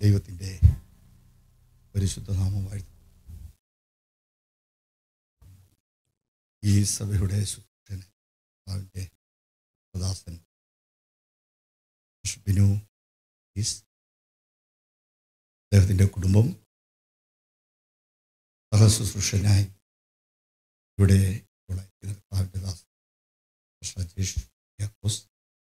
ദൈവത്തിൻ്റെ പരിശുദ്ധ നാമം വാഴ്ത്തു ഈ സഭയുടെ ശുശ്രൂഷന് കർത്താവിൻ്റെ പ്രദാസൻ ബിനു ഈസ് അദ്ദേഹത്തിൻ്റെ കുടുംബം സഹശുശ്രൂഷനായി ഇവിടെ ഉള്ളായിരിക്കുന്ന കർത്താവിൻ്റെ ദാസൻ സജീഷ് യാക്കോസ്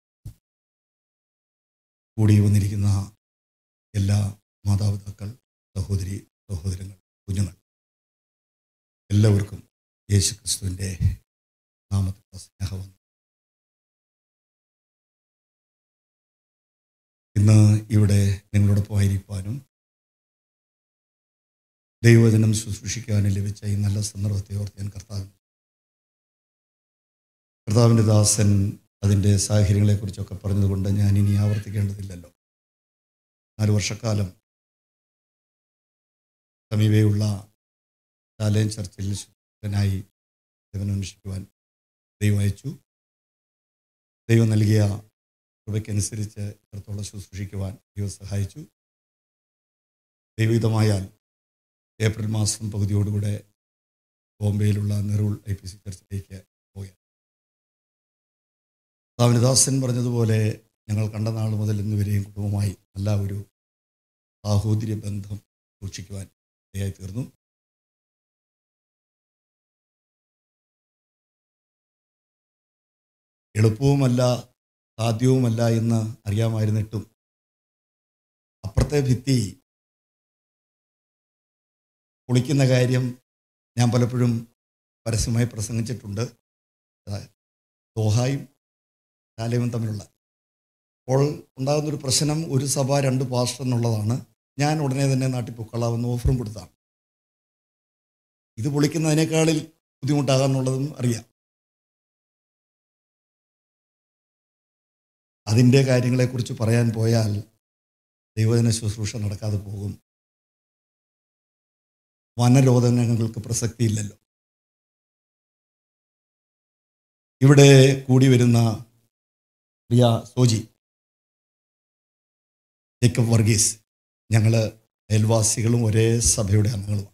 കൂടി വന്നിരിക്കുന്ന എല്ലാ മാതാപിതാക്കൾ സഹോദരി സഹോദരങ്ങൾ കുഞ്ഞുങ്ങൾ എല്ലാവർക്കും യേശു ക്രിസ്തുവിൻ്റെ നാമത്തിലുള്ള സ്നേഹം ഇന്ന് ഇവിടെ നിങ്ങളോടൊപ്പം ആയിരിക്കാനും ദൈവവചനം ശുശ്രൂഷിക്കാനും ലഭിച്ച ഈ നല്ല സന്ദർഭത്തെ ഓർത്ത് ഞാൻ കർത്താവിന് കർത്താവിൻ്റെ ദാസൻ അതിൻ്റെ സാഹചര്യങ്ങളെക്കുറിച്ചൊക്കെ പറഞ്ഞതുകൊണ്ട് ഞാൻ ഇനി ആവർത്തിക്കേണ്ടതില്ലല്ലോ നാല് വർഷക്കാലം സമീപയുള്ള ശാലയം ചർച്ചിൽ ശുദ്ധനായി ദൈവനന്വേഷിക്കുവാൻ ദൈവം അയച്ചു ദൈവം നൽകിയ കൃപയ്ക്കനുസരിച്ച് ഇത്രത്തോളം ശുശ്രൂഷിക്കുവാൻ ദൈവം സഹായിച്ചു ദൈവഹിതമായാൽ ഏപ്രിൽ മാസം പകുതിയോടുകൂടെ ബോംബെയിലുള്ള നെറൂൾ ഐ പി സി ചർച്ചിലേക്ക് പോവുകയാണ് ദാസൻ പറഞ്ഞതുപോലെ ഞങ്ങൾ കണ്ട നാൾ മുതൽ ഇന്ന് വരെയും കുടുംബമായി നല്ല ഒരു സാഹോദര്യ ബന്ധം സൂക്ഷിക്കുവാൻ ഇടയായി തീർന്നു എളുപ്പവുമല്ല സാധ്യവുമല്ല എന്ന് അറിയാമായിരുന്നിട്ടും അപ്പുറത്തെ ഭിത്തി പൊളിക്കുന്ന കാര്യം ഞാൻ പലപ്പോഴും പരസ്യമായി പ്രസംഗിച്ചിട്ടുണ്ട് ദോഹായും ശാലയും തമ്മിലുള്ള അപ്പോൾ ഉണ്ടാകുന്നൊരു പ്രശ്നം ഒരു സഭ രണ്ട് പാസ്റ്റർ എന്നുള്ളതാണ് ഞാൻ ഉടനെ തന്നെ നാട്ടിൽ പൊക്കളാവുന്ന ഓഫറും കൊടുത്താണ് ഇത് പൊളിക്കുന്നതിനേക്കാളിൽ ബുദ്ധിമുട്ടാകാന്നുള്ളതും അറിയാം അതിൻ്റെ കാര്യങ്ങളെക്കുറിച്ച് പറയാൻ പോയാൽ ദൈവജന ശുശ്രൂഷ നടക്കാതെ പോകും വനരോധനങ്ങൾക്ക് പ്രസക്തിയില്ലല്ലോ ഇവിടെ കൂടി വരുന്ന പ്രിയ സോജി ജേക്കബ് വർഗീസ് ഞങ്ങൾ അയൽവാസികളും ഒരേ സഭയുടെ അംഗങ്ങളുമാണ്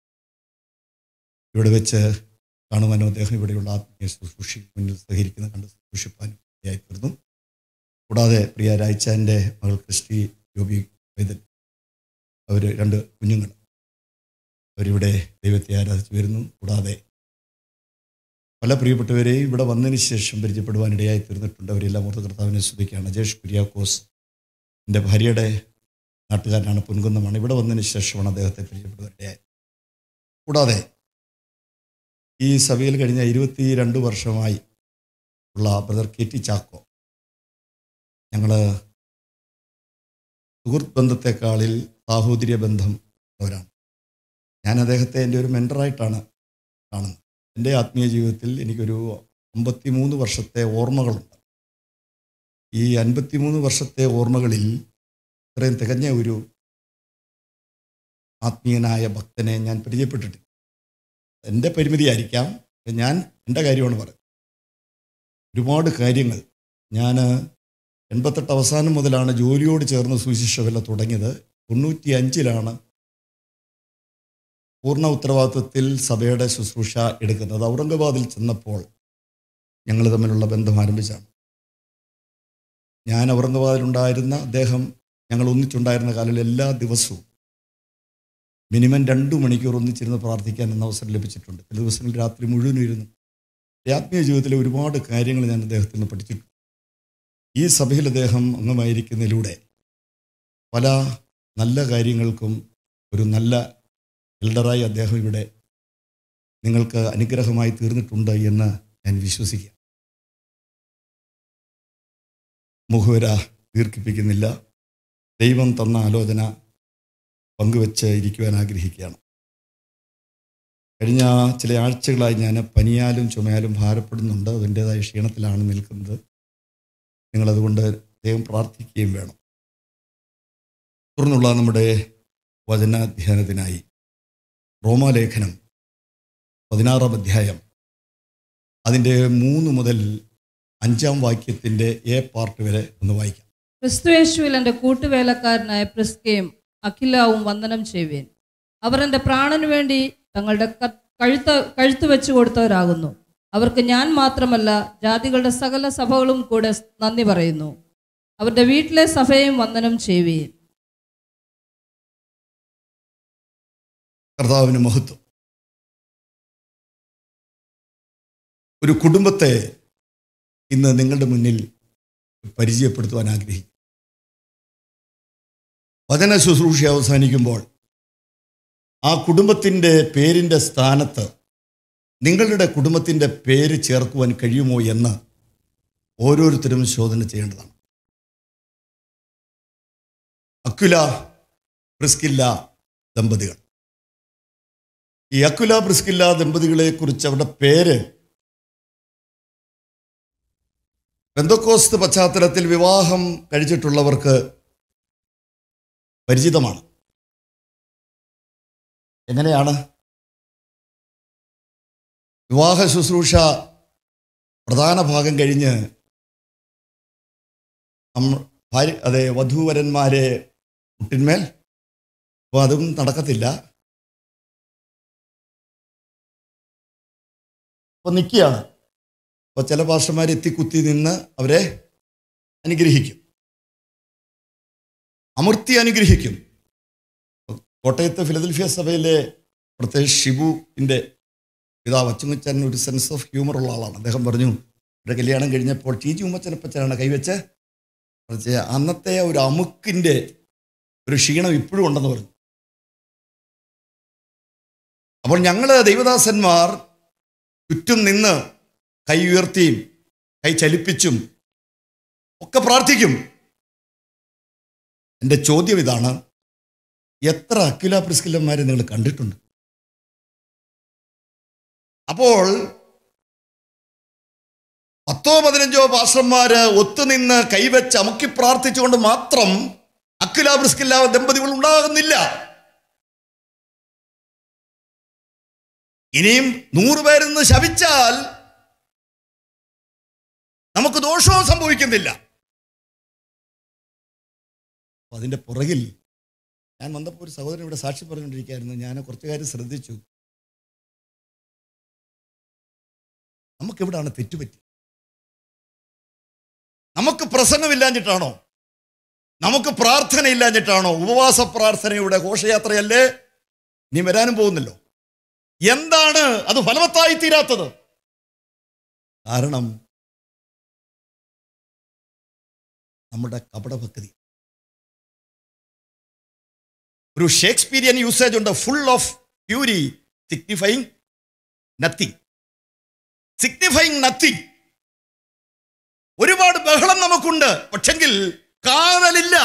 ഇവിടെ വെച്ച് കാണുവാനും അദ്ദേഹം ഇവിടെയുള്ള ആത്മീയ ശുശ്രൂഷി മുന്നിൽ സഹകരിക്കുന്ന കണ്ട് ശുശ്രൂഷിപ്പാനും ഇടയായി തീർന്നു കൂടാതെ പ്രിയ രായ്ച്ചാൻ്റെ മകൾ ക്രിസ്റ്റി ജോബി വൈദൻ അവർ രണ്ട് കുഞ്ഞുങ്ങൾ അവരിവിടെ ദൈവത്തെ ആരാധിച്ചു വരുന്നു കൂടാതെ പല പ്രിയപ്പെട്ടവരെയും ഇവിടെ വന്നതിന് ശേഷം പരിചയപ്പെടുവാൻ ഇടയായി തീർന്നിട്ടുണ്ട് അവരെല്ലാം ഓർത്ത് കർത്താവിനെ സ്തുതിക്കുകയാണ് ജേഷ് കുര്യാക്കോസ് എൻ്റെ ഭാര്യയുടെ നാട്ടുകാരനാണ് പൊൻകുന്നമാണ് ഇവിടെ വന്നതിന് ശേഷമാണ് അദ്ദേഹത്തെ പരിചയപ്പെടുവാൻ ഇടയായി കൂടാതെ ഈ സഭയിൽ കഴിഞ്ഞ ഇരുപത്തി രണ്ട് വർഷമായി ഉള്ള ബ്രദർ കെ ടി ചാക്കോ ഞങ്ങൾ സുഹൃത്ത് ബന്ധത്തെക്കാളിൽ സാഹോദര്യ ബന്ധം ഉള്ളവരാണ് ഞാൻ അദ്ദേഹത്തെ എൻ്റെ ഒരു മെൻറ്ററായിട്ടാണ് കാണുന്നത് എൻ്റെ ആത്മീയ ജീവിതത്തിൽ എനിക്കൊരു അമ്പത്തിമൂന്ന് വർഷത്തെ ഓർമ്മകളുണ്ട് ഈ അൻപത്തിമൂന്ന് വർഷത്തെ ഓർമ്മകളിൽ ഇത്രയും തികഞ്ഞ ഒരു ആത്മീയനായ ഭക്തനെ ഞാൻ പരിചയപ്പെട്ടിട്ടില്ല എൻ്റെ പരിമിതിയായിരിക്കാം ഞാൻ എൻ്റെ കാര്യമാണ് പറയുന്നത് ഒരുപാട് കാര്യങ്ങൾ ഞാൻ എൺപത്തെട്ട് അവസാനം മുതലാണ് ജോലിയോട് ചേർന്ന് സുവിശേഷവല്ല തുടങ്ങിയത് തൊണ്ണൂറ്റി അഞ്ചിലാണ് പൂർണ്ണ ഉത്തരവാദിത്വത്തിൽ സഭയുടെ ശുശ്രൂഷ എടുക്കുന്നത് ഔറംഗാബാദിൽ ചെന്നപ്പോൾ ഞങ്ങൾ തമ്മിലുള്ള ബന്ധം ആരംഭിച്ചാണ് ഞാൻ ഔറംഗാബാദിലുണ്ടായിരുന്ന അദ്ദേഹം ഞങ്ങൾ ഒന്നിച്ചുണ്ടായിരുന്ന കാലത്തിൽ എല്ലാ ദിവസവും മിനിമം രണ്ടു മണിക്കൂർ ഒന്നിച്ചിരുന്ന് പ്രാർത്ഥിക്കാൻ എന്ന അവസരം ലഭിച്ചിട്ടുണ്ട് ചില ദിവസങ്ങളിൽ രാത്രി മുഴുവനും ഇരുന്നു ആത്മീയ ജീവിതത്തിലെ ഒരുപാട് കാര്യങ്ങൾ ഞാൻ അദ്ദേഹത്തിൽ നിന്ന് പഠിച്ചിട്ടുണ്ട് ഈ സഭയിൽ അദ്ദേഹം അംഗമായിരിക്കുന്നതിലൂടെ പല നല്ല കാര്യങ്ങൾക്കും ഒരു നല്ല എൽഡറായി അദ്ദേഹം ഇവിടെ നിങ്ങൾക്ക് അനുഗ്രഹമായി തീർന്നിട്ടുണ്ട് എന്ന് ഞാൻ വിശ്വസിക്കുക മുഖവര ദീർഘിപ്പിക്കുന്നില്ല ദൈവം തന്ന ആലോചന പങ്കുവെച്ച് ഇരിക്കുവാൻ ആഗ്രഹിക്കുകയാണ് കഴിഞ്ഞ ചില ആഴ്ചകളായി ഞാൻ പനിയാലും ചുമയാലും ഭാരപ്പെടുന്നുണ്ട് അതിൻ്റേതായ ക്ഷീണത്തിലാണ് നിൽക്കുന്നത് നിങ്ങളതുകൊണ്ട് ദൈവം പ്രാർത്ഥിക്കുകയും വേണം തുടർന്നുള്ള നമ്മുടെ വചനാധ്യാനത്തിനായി റോമാലേഖനം പതിനാറാം അധ്യായം അതിൻ്റെ മൂന്ന് മുതൽ അഞ്ചാം വാക്യത്തിൻ്റെ എ പാർട്ട് വരെ ഒന്ന് വായിക്കാം ക്രിസ്തുയേശുവിൽ എൻ്റെ കൂട്ടുവേലക്കാരനായ പ്രിസ്കയും അഖിലാവും വന്ദനം ചെയ്യുവേൻ അവർ എൻ്റെ പ്രാണന് വേണ്ടി തങ്ങളുടെ ക- കഴുത്ത് കഴുത്ത് വെച്ച് കൊടുത്തവരാകുന്നു അവർക്ക് ഞാൻ മാത്രമല്ല ജാതികളുടെ സകല സഭകളും കൂടെ നന്ദി പറയുന്നു അവരുടെ വീട്ടിലെ സഭയും വന്ദനം ചെയ്യുവേൻ കർത്താവിന് മഹത്വം ഒരു കുടുംബത്തെ ഇന്ന് നിങ്ങളുടെ മുന്നിൽ പരിചയപ്പെടുത്തുവാൻ ആഗ്രഹിക്കും വചന ശുശ്രൂഷ അവസാനിക്കുമ്പോൾ ആ കുടുംബത്തിൻ്റെ പേരിൻ്റെ സ്ഥാനത്ത് നിങ്ങളുടെ കുടുംബത്തിൻ്റെ പേര് ചേർക്കുവാൻ കഴിയുമോ എന്ന് ഓരോരുത്തരും ശോധന ചെയ്യേണ്ടതാണ് അക്കുല പ്രിസ്കില്ല ദമ്പതികൾ ഈ അക്കുല പ്രിസ്കില്ല ദമ്പതികളെ കുറിച്ച് അവരുടെ പേര് ബന്ധക്കോസ്ത് പശ്ചാത്തലത്തിൽ വിവാഹം കഴിച്ചിട്ടുള്ളവർക്ക് പരിചിതമാണ് എങ്ങനെയാണ് വിവാഹ ശുശ്രൂഷ പ്രധാന ഭാഗം കഴിഞ്ഞ് നമ്മ- ഭാര്യ അതെ വധൂവരന്മാരെ മുട്ടിന്മേൽ അപ്പോൾ അതും നടക്കത്തില്ല അപ്പോൾ നിൽക്കുകയാണ് അപ്പോൾ ചില ഭാഷമാർ എത്തിക്കുത്തി നിന്ന് അവരെ അനുഗ്രഹിക്കും അമർത്തി അനുഗ്രഹിക്കും കോട്ടയത്ത് ഫിലദൽഫിയ സഭയിലെ പ്രത്യേകിച്ച് ഷിബുവിൻ്റെ പിതാവ് അച്ചുങ്ങച്ചൻ ഒരു സെൻസ് ഓഫ് ഹ്യൂമർ ഉള്ള ആളാണ് അദ്ദേഹം പറഞ്ഞു ഇവിടെ കല്യാണം കഴിഞ്ഞപ്പോൾ ടി ജി ഉമ്മച്ചനപ്പച്ചനാണ് കൈവച്ച് പക്ഷേ അന്നത്തെ ഒരു അമുക്കിൻ്റെ ഒരു ക്ഷീണം ഇപ്പോഴും ഉണ്ടെന്ന് പറഞ്ഞു അപ്പോൾ ഞങ്ങൾ ദൈവദാസന്മാർ ചുറ്റും നിന്ന് കൈ ഉയർത്തിയും കൈ ചലിപ്പിച്ചും ഒക്കെ പ്രാർത്ഥിക്കും എൻ്റെ ചോദ്യം ഇതാണ് എത്ര അക്കില പ്രിസ്കില്ലന്മാരെ നിങ്ങൾ കണ്ടിട്ടുണ്ട് അപ്പോൾ പത്തോ പതിനഞ്ചോ പാസ്റ്റർമാര് ഒത്തുനിന്ന് കൈവച്ച് അമുക്കി പ്രാർത്ഥിച്ചുകൊണ്ട് മാത്രം അക്കില പ്രിസ്കില്ല ദമ്പതികൾ ഉണ്ടാകുന്നില്ല ഇനിയും നൂറ് പേരിൽ നിന്ന് ശപിച്ചാൽ നമുക്ക് ദോഷവും സംഭവിക്കുന്നില്ല അപ്പൊ അതിന്റെ പുറകിൽ ഞാൻ വന്നപ്പോൾ ഒരു സഹോദരൻ ഇവിടെ സാക്ഷി പറഞ്ഞുകൊണ്ടിരിക്കുകയായിരുന്നു ഞാൻ കുറച്ചു കാര്യം ശ്രദ്ധിച്ചു നമുക്കെവിടാണ് തെറ്റുപറ്റി നമുക്ക് പ്രസംഗമില്ലാഞ്ഞിട്ടാണോ നമുക്ക് പ്രാർത്ഥന ഇല്ലാഞ്ഞിട്ടാണോ ഉപവാസ പ്രാർത്ഥനയുടെ ഘോഷയാത്രയല്ലേ നീ വരാനും പോകുന്നല്ലോ എന്താണ് അത് ഫലവത്തായി തീരാത്തത് കാരണം നമ്മുടെ കപടഭക്തി ഒരു ഷേക്സ്പീരിയൻ യൂസേജ് ഉണ്ട് full of fury signifying nothing signifying nothing ഒരുപാട് ബഹളം നമുക്കുണ്ട് പക്ഷെങ്കിൽ കാതലില്ല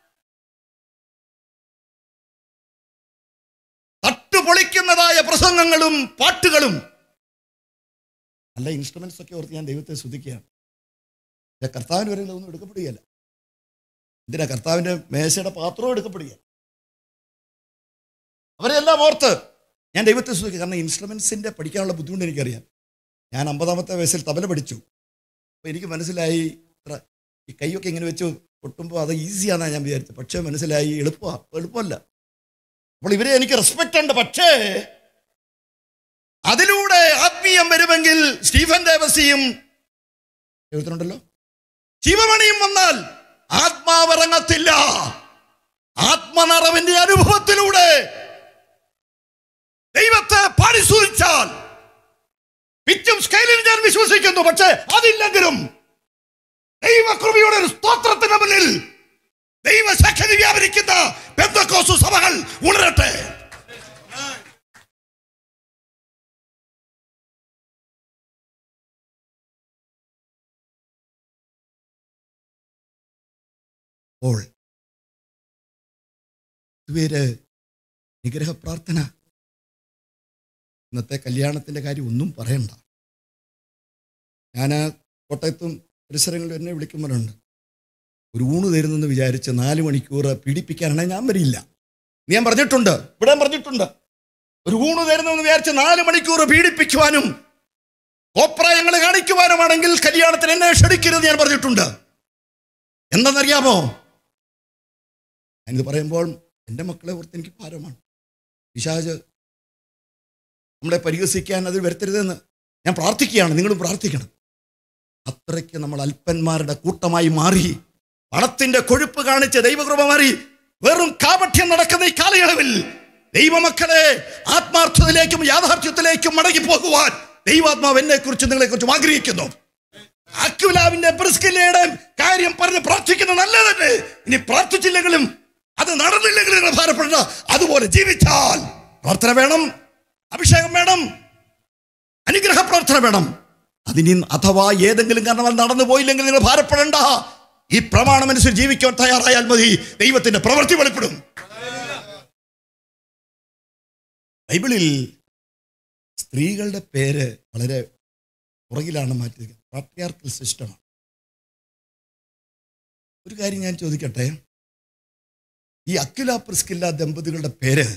തട്ടുപൊളിക്കുന്നതായ പ്രസംഗങ്ങളും പാട്ടുകളും നല്ല ഇൻസ്ട്രുമെന്റ്സ് ഒക്കെ ഓർത്ത് ഞാൻ ദൈവത്തെ സ്തുതിക്കുകയാണ് പക്ഷേ കർത്താവിന് വരെ ഒന്നും എടുക്കപ്പെടുകയല്ല എന്തിനാ കർത്താവിന്റെ മേശയുടെ പാത്രവും എടുക്കപ്പെടുകയല്ല അവരെല്ലാം ഓർത്ത് ഞാൻ ദൈവത്തെ സ്തുതിക്കുക കാരണം ഇൻസ്ട്രുമെന്റ്സിന്റെ പഠിക്കാനുള്ള ബുദ്ധിമുട്ട് എനിക്കറിയാം ഞാൻ അമ്പതാമത്തെ വയസ്സിൽ തബല പഠിച്ചു അപ്പോൾ എനിക്ക് മനസ്സിലായി ഇത്ര ഈ കൈയൊക്കെ ഇങ്ങനെ വെച്ച് കൊട്ടുമ്പോൾ അത് ഈസിയാണെന്നാണ് ഞാൻ വിചാരിച്ചത് പക്ഷേ മനസ്സിലായി എളുപ്പമാണ് എളുപ്പമല്ല അപ്പോൾ ഇവരെ എനിക്ക് റെസ്പെക്റ്റ് ഉണ്ട് പക്ഷേ അതിലൂടെ ആത്മീയം വരുമെങ്കിൽ സ്റ്റീഫൻ ദേവസിയും എഴുത്തുന്നുണ്ടല്ലോ ശിവമണിയും വന്നാൽ ആത്മാവിറങ്ങത്തില്ല ആത്മനിറവിന്റെ അനുഭവത്തിലൂടെ ദൈവത്തെ പരിശോധിച്ചാൽ പിച്ചും സ്കെയിലിൽ ഞാൻ വിശ്വസിക്കുന്നു പക്ഷേ അതില്ലെങ്കിലും ദൈവകൃപയുടെ ഒരു സ്തോത്രത്തിന് മുന്നിൽ ദൈവശക്തി വ്യാപരിക്കുന്ന ബന്ധക്കോസു സഭകൾ ഉണരട്ടെ അപ്പോൾ ഇതുപേര് നിഗ്രഹ പ്രാർത്ഥന ഇന്നത്തെ കല്യാണത്തിൻ്റെ കാര്യം ഒന്നും പറയണ്ട ഞാൻ കോട്ടയത്തും പരിസരങ്ങളിലും എന്നെ വിളിക്കുമ്പോഴുണ്ട് ഒരു ഊണ് തരുന്നെന്ന് വിചാരിച്ച് നാല് മണിക്കൂർ പീഡിപ്പിക്കാനാണെങ്കിൽ ഞാൻ വരില്ല നീ ഞാൻ പറഞ്ഞിട്ടുണ്ട് ഇവിടെ ഞാൻ പറഞ്ഞിട്ടുണ്ട് ഒരു ഊണ് തരുന്നെന്ന് വിചാരിച്ച് നാല് മണിക്കൂർ പീഡിപ്പിക്കുവാനും കോപ്രായങ്ങൾ കാണിക്കുവാനുമാണെങ്കിൽ കല്യാണത്തിന് എന്നെ ക്ഷണിക്കരുത് ഞാൻ പറഞ്ഞിട്ടുണ്ട് എന്തെന്നറിയാമോ ഞാനിത് പറയുമ്പോൾ എൻ്റെ മക്കളെ ഓർത്ത് എനിക്ക് ഭാരമാണ് പിശാജ് നമ്മളെ പരിഹസിക്കാൻ അത് വരുത്തരുതെന്ന് ഞാൻ പ്രാർത്ഥിക്കുകയാണ് നിങ്ങളും പ്രാർത്ഥിക്കണം അത്രയ്ക്ക് നമ്മൾ അല്പന്മാരുടെ കൂട്ടമായി മാറി പണത്തിന്റെ കൊഴുപ്പ് കാണിച്ച് ദൈവകൃപ മാറി വെറും കാപഠ്യം നടക്കുന്ന ഈ കാലയളവിൽ ദൈവമക്കളെ ആത്മാർത്ഥതയിലേക്കും യാഥാർത്ഥ്യത്തിലേക്കും മടങ്ങി പോകുവാൻ ദൈവാത്മാവ് എന്നെ കുറിച്ച് നിങ്ങളെ കുറിച്ചും ആഗ്രഹിക്കുന്നു അക്വിലാവിന്റെ പ്രിസ്കില്ലയുടെ കാര്യം പറഞ്ഞ് പ്രാർത്ഥിക്കുന്ന നല്ലതല്ലേ ഇനി പ്രാർത്ഥിച്ചില്ലെങ്കിലും അത് നടന്നില്ലെങ്കിലും നിങ്ങൾ ഭാരപ്പെടേണ്ട അതുപോലെ ജീവിച്ചാൽ പ്രാർത്ഥന വേണം അഭിഷേകം വേണം അനുഗ്രഹ പ്രാർത്ഥന വേണം അതിനി അഥവാ ഏതെങ്കിലും കാരണങ്ങൾ നടന്നു പോയില്ലെങ്കിൽ നിങ്ങൾ ഭാരപ്പെടേണ്ട ഈ പ്രമാണം അനുസരിച്ച് ജീവിക്കാൻ തയ്യാറായാൽ മതി ദൈവത്തിന്റെ പ്രവൃത്തി വെളിപ്പെടും ബൈബിളിൽ സ്ത്രീകളുടെ പേര് വളരെ പുറകിലാണ് മാറ്റിയത് പാട്രിയാർക്കൽ സിസ്റ്റമാണ് ഒരു കാര്യം ഞാൻ ചോദിക്കട്ടെ ഈ അക്കില പ്രിസ്കില്ല ദമ്പതികളുടെ പേര്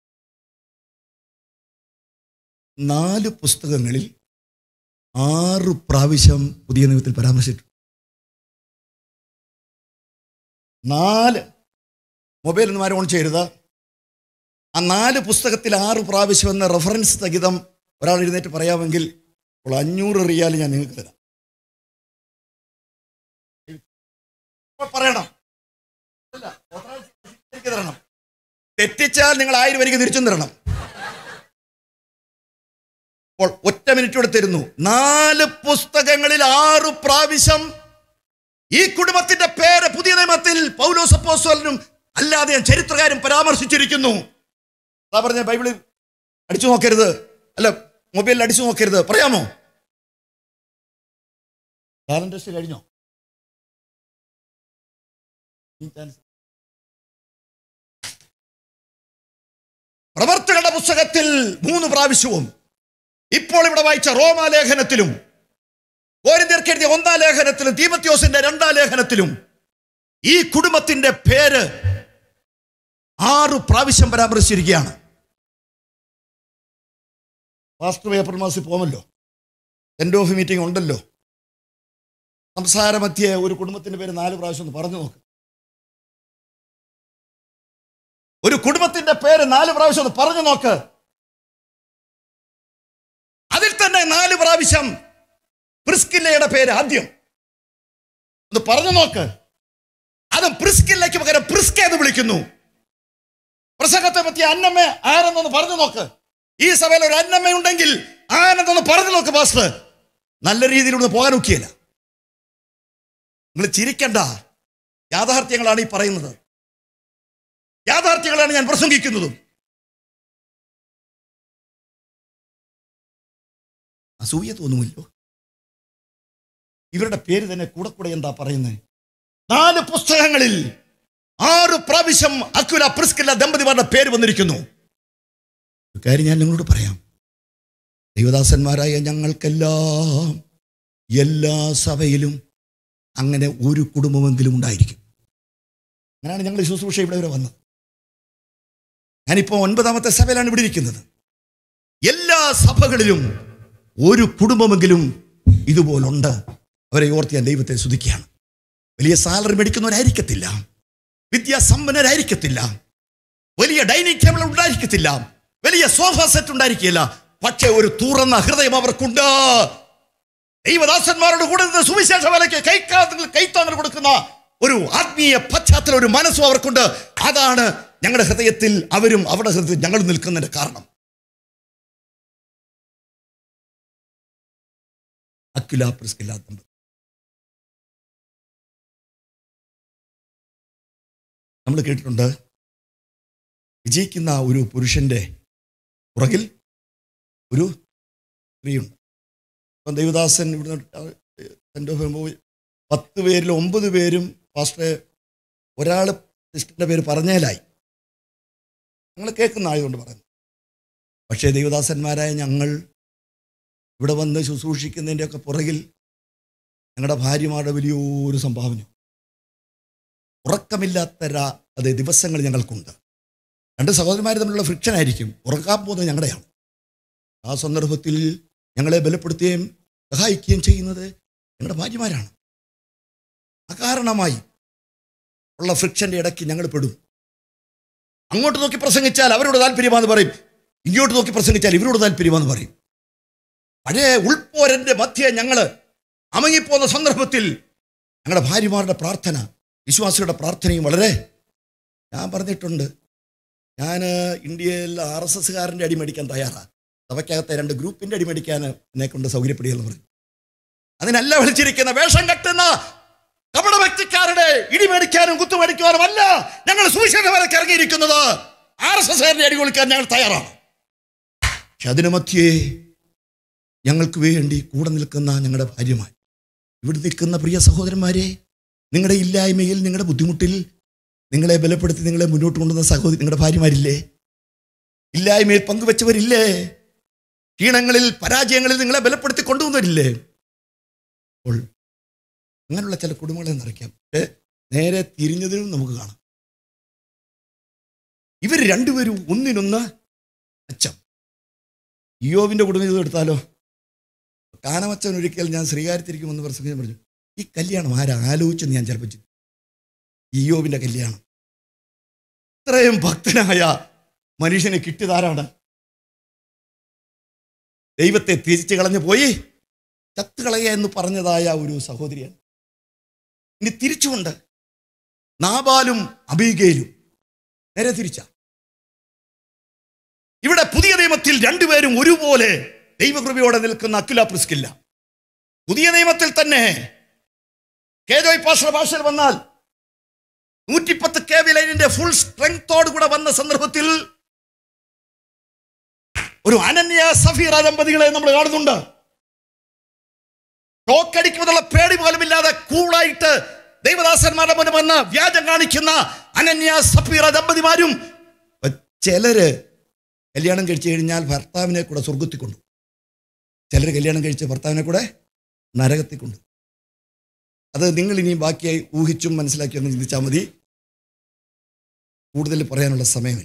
നാല് പുസ്തകങ്ങളിൽ ആറ് പ്രാവശ്യം പുതിയ നിയമത്തിൽ പരാമർശിച്ചു നാല് മൊബൈൽ ഒന്നും ആരും ഓൺ ചെയ്യരുത് ആ നാല് പുസ്തകത്തിൽ ആറ് പ്രാവശ്യം എന്ന റെഫറൻസ് സഹിതം ഒരാൾ എഴുന്നേറ്റ് പറയാമെങ്കിൽ അപ്പോൾ അഞ്ഞൂറ് റിയാൽ ഞാൻ നിങ്ങൾക്ക് തരാം ഇപ്പോൾ പറയണം അല്ല, എനിക്ക് തരണം തെറ്റിച്ചാൽ നിങ്ങൾ ആയിരം എനിക്ക് തിരിച്ചും തരണം അപ്പോൾ ഒറ്റ മിനിറ്റ് കൂടെ തരുന്നു നാല് പുസ്തകങ്ങളിൽ ആറ് പ്രാവശ്യം ഈ കുടുംബത്തിന്റെ പേര് പുതിയ നിയമത്തിൽ പൗലോസ് അപ്പോസ്തലനും അല്ലാതെ ഞാൻ ചരിത്രകാരും പരാമർശിച്ചിരിക്കുന്നു അതാ പറഞ്ഞ ബൈബിളിൽ അടിച്ചു നോക്കരുത് അല്ല മൊബൈലിൽ അടിച്ചു നോക്കരുത് പറയാമോ ടാലന്റ് ടെസ്റ്റ് കഴിഞ്ഞോ ഈ ചാൻസ് പ്രവർത്തകരുടെ പുസ്തകത്തിൽ മൂന്ന് പ്രാവശ്യവും ഇപ്പോൾ ഇവിടെ വായിച്ച റോമാലേഖനത്തിലും ഓരിന്ത്യർക്ക് എഴുതിയ ഒന്നാം ലേഖനത്തിലും തീമത്യോസിന്റെ രണ്ടാം ലേഖനത്തിലും ഈ കുടുംബത്തിന്റെ പേര് ആറ് പ്രാവശ്യം പരാമർശിച്ചിരിക്കുകയാണ് ഫാസ്റ്റ് ഏപ്രിൽ മാസത്തിൽ പോകുമല്ലോ സെൻഡ് ഓഫ് മീറ്റിംഗ് ഉണ്ടല്ലോ സംസാര മധ്യേ ഒരു കുടുംബത്തിന്റെ പേര് നാല് പ്രാവശ്യം ഒന്ന് പറഞ്ഞു നോക്ക് ഒരു കുടുംബത്തിന്റെ പേര് നാല് പ്രാവശ്യം ഒന്ന് പറഞ്ഞു നോക്ക് അതിൽ തന്നെ നാല് പ്രാവശ്യം പ്രിസ്കില്ലയുടെ പേര് ആദ്യം ഒന്ന് പറഞ്ഞു നോക്ക് അത് പ്രിസ്കില്ലയ്ക്ക് പകരം പ്രിസ്ക എന്ന് വിളിക്കുന്നു പ്രസംഗത്തെ പറ്റി അന്നമ്മ ആരെന്നൊന്ന് പറഞ്ഞു നോക്ക് ഈ സഭയിൽ ഒരു അന്നമ്മ ഉണ്ടെങ്കിൽ ആരെന്നൊന്ന് പറഞ്ഞു നോക്ക് പാസ്റ്റർ നല്ല രീതിയിലൂടെ പോകാൻ ഒക്കിയല്ല നിങ്ങൾ ചിരിക്കണ്ട യാഥാർത്ഥ്യങ്ങളാണ് ഈ പറയുന്നത് യാഥാർത്ഥ്യങ്ങളാണ് ഞാൻ പ്രസംഗിക്കുന്നതും അസൂയ തോന്നുമല്ലോ ഇവരുടെ പേര് തന്നെ കൂടെ കൂടെ എന്താ പറയുന്നത് നാല് പുസ്തകങ്ങളിൽ ആറ് പ്രാവശ്യം അക്കുല പ്രിസ്കില്ല ദമ്പതിമാരുടെ പേര് വന്നിരിക്കുന്നു ഒരു കാര്യം ഞാൻ നിങ്ങളോട് പറയാം ദൈവദാസന്മാരായ ഞങ്ങൾക്കെല്ലാം എല്ലാ സഭയിലും അങ്ങനെ ഒരു കുടുംബമെങ്കിലും ഉണ്ടായിരിക്കും അങ്ങനെയാണ് ഞങ്ങൾ ശുശ്രൂഷ ഇവിടെ വരെ വന്നത് ഞാനിപ്പോൾ ഒൻപതാമത്തെ സഭയിലാണ് ഇവിടെ ഇരിക്കുന്നത് എല്ലാ സഭകളിലും ഒരു കുടുംബമെങ്കിലും ഇതുപോലുണ്ട് അവരെ ഓർത്ത് ഞാൻ ദൈവത്തെ സ്തുതിക്കുകയാണ് വലിയ സാലറി മേടിക്കുന്നവരായിരിക്കത്തില്ല വിദ്യാസമ്പന്നരായിരിക്കത്തില്ല വലിയ ഡൈനിങ് ടേബിൾ ഉണ്ടായിരിക്കത്തില്ല വലിയ സോഫ സെറ്റ് ഉണ്ടായിരിക്കില്ല പക്ഷേ ഒരു തുറന്ന ഹൃദയം അവർക്കുണ്ട് ദൈവദാസന്മാരോട് കൂടെ നിന്ന് സുവിശേഷ വേലയ്ക്ക് കൈക്കാത്തങ്ങൾ കൈത്താങ്ങൽ കൊടുക്കുന്ന ഒരു ആത്മീയ പശ്ചാത്തലം ഒരു മനസ്സും അവർക്കുണ്ട് അതാണ് ഞങ്ങളുടെ ഹൃദയത്തിൽ അവരും അവരുടെ ഹൃദയത്തിൽ ഞങ്ങൾ നിൽക്കുന്നതിന്റെ കാരണം അക്കില പ്രിസ്കില്ല ദമ്പതി നമ്മൾ കേട്ടിട്ടുണ്ട് വിജയിക്കുന്ന ഒരു പുരുഷന്റെ പുറകിൽ ഒരു സ്ത്രീയുണ്ട് ഇപ്പം ദേവദാസൻ ഇവിടുന്ന് സെൻ്റ് ഓഫ് പോയി പത്ത് പേരിൽ ഒമ്പത് പേരും പാസ്റ്ററെ ഒരാൾ സിസ്റ്ററിൻ്റെ പേര് പറഞ്ഞേലായി ഞങ്ങൾ കേൾക്കുന്ന ആയതുകൊണ്ട് പറയുന്നു പക്ഷേ ദൈവദാസന്മാരായ ഞങ്ങൾ ഇവിടെ വന്ന് ശുശ്രൂഷിക്കുന്നതിൻ്റെയൊക്കെ പുറകിൽ ഞങ്ങളുടെ ഭാര്യമാരുടെ വലിയൊരു സംഭാവന ഉറക്കമില്ലാത്ത രാ അതെ ദിവസങ്ങൾ ഞങ്ങൾക്കുണ്ട് രണ്ട് സഹോദരന്മാർ തമ്മിലുള്ള ഫ്രിക്ഷൻ ആയിരിക്കും ഉറക്കാൻ പോകുന്നത് ഞങ്ങളുടെയാണ് ആ സന്ദർഭത്തിൽ ഞങ്ങളെ ബലപ്പെടുത്തുകയും സഹായിക്കുകയും ചെയ്യുന്നത് ഞങ്ങളുടെ ഭാര്യമാരാണ് അകാരണമായി ഉള്ള ഫ്രിക്ഷൻ്റെ ഇടയ്ക്ക് ഞങ്ങൾ പെടും അങ്ങോട്ട് നോക്കി പ്രസംഗിച്ചാൽ അവരോട് താല്പര്യമാണെന്ന് പറയും ഇങ്ങോട്ട് നോക്കി പ്രസംഗിച്ചാൽ ഇവരോട് താല്പര്യമാണെന്ന് പറയും പഴയ ഉൾപ്പോരന്റെ മധ്യേ ഞങ്ങള് അമങ്ങിപ്പോന്ന സന്ദർഭത്തിൽ ഞങ്ങളുടെ ഭാര്യമാരുടെ പ്രാർത്ഥന വിശ്വാസികളുടെ പ്രാർത്ഥനയും വളരെ ഞാൻ പറഞ്ഞിട്ടുണ്ട് ഞാൻ ഇന്ത്യയിൽ ആർ എസ് എസ്സുകാരൻ്റെ അടിമേടിക്കാൻ തയ്യാറാണ് സഭയ്ക്കകത്തെ രണ്ട് ഗ്രൂപ്പിൻ്റെ അടിമേടിക്കാൻ എന്നെ കൊണ്ട് സൗകര്യപ്പെടുകയെന്ന് പറഞ്ഞു അതിനല്ല വിളിച്ചിരിക്കുന്ന വേഷം കെട്ടുന്ന കപട വ്യക്തിക്കാരുടെ ഇടിമേടിക്കാനും കുത്തുമേടിക്കുവാനും അല്ല ഞങ്ങൾ സുവിശേഷവരക്ക് ഇറങ്ങിയിരിക്കുന്നത് ആർ എസ് എസ്സുകാരൻ്റെ അടി കൊടുക്കാൻ ഞങ്ങൾ തയ്യാറാണ് പക്ഷെ അതിനു മധ്യേ ഞങ്ങൾക്ക് വേണ്ടി കൂടെ നിൽക്കുന്ന ഞങ്ങളുടെ ഭാര്യമാർ ഇവിടെ നിൽക്കുന്ന പ്രിയ സഹോദരന്മാരെ നിങ്ങളുടെ ഇല്ലായ്മയിൽ നിങ്ങളുടെ ബുദ്ധിമുട്ടിൽ നിങ്ങളെ ബലപ്പെടുത്തി നിങ്ങളെ മുന്നോട്ട് കൊണ്ടുവന്ന സഹോദരി നിങ്ങളുടെ ഭാര്യമാരില്ലേ ഇല്ലായ്മയിൽ പങ്കുവെച്ചവരില്ലേ ക്ഷീണങ്ങളിൽ പരാജയങ്ങളിൽ നിങ്ങളെ ബലപ്പെടുത്തി കൊണ്ടുവന്നവരില്ലേ അപ്പോൾ അങ്ങനെയുള്ള ചില കുടുംബങ്ങളെ നിറയ്ക്കാം പക്ഷേ നേരെ തിരിഞ്ഞതിനും നമുക്ക് കാണാം ഇവർ രണ്ടുപേരും ഒന്നിനൊന്ന് അച്ചം ഇയോവിൻ്റെ കുടുംബം എടുത്താലോ കാനമച്ചൻ ഒരിക്കൽ ഞാൻ ശ്രീകാര്യത്തിരിക്കുമെന്ന് പ്രസംഗം പറഞ്ഞു ഈ കല്യാണം ആരാ ആലോചിച്ചെന്ന് ഞാൻ ചിലപ്പോൾ ചിന്തിച്ചു. ഇയ്യോബിന്റെ കല്യാണം ഇത്രയും ഭക്തനായ മനുഷ്യനെ കിട്ടിയതാരാണ് ദൈവത്തെ തിരിച്ചു കളഞ്ഞു പോയി ചത്തുകളയ എന്ന് പറഞ്ഞതായ ഒരു സഹോദരിയാണ് ഇനി തിരിച്ചുകൊണ്ട് നാബാലും അബീഗയിലും നേരെ തിരിച്ച ഇവിടെ പുതിയ നിയമത്തിൽ രണ്ടുപേരും ഒരുപോലെ ദൈവകൃപയോടെ നിൽക്കുന്ന അക്കുല പ്രിസ്കില്ല പുതിയ നിയമത്തിൽ തന്നെ കേജോയ് പാഷ ഭാഷയിൽ വന്നാൽ നൂറ്റിപ്പത്ത് കെ വി ലൈനിന്റെ ഫുൾ സ്ട്രെങ്തോട് കൂടെ വന്ന സന്ദർഭത്തിൽ ഒരു അനന്യ സഫീറ ദമ്പതികളെ നമ്മൾ കാണുന്നുണ്ട് ടോക്കടിക്കുമെന്നുള്ള പേടി പോലുമില്ലാതെ കൂളായിട്ട് ദൈവദാസന്മാരുടെ മുന്നിൽ വന്ന് വ്യാജം കാണിക്കുന്ന അനന്യ സഫീറ ദമ്പതിമാരും ചിലര് കല്യാണം കഴിച്ചു കഴിഞ്ഞാൽ ഭർത്താവിനെ കൂടെ സ്വർഗത്തിൽ കൊണ്ടു ചിലർ കല്യാണം കഴിച്ച് ഭർത്താവിനെ കൂടെ നരകത്തിൽ കൊണ്ടു അത് നിങ്ങൾ ഇനിയും ബാക്കിയായി ഊഹിച്ചും മനസ്സിലാക്കിയൊന്ന് ചിന്തിച്ചാൽ മതി കൂടുതൽ പറയാനുള്ള സമയമില്ല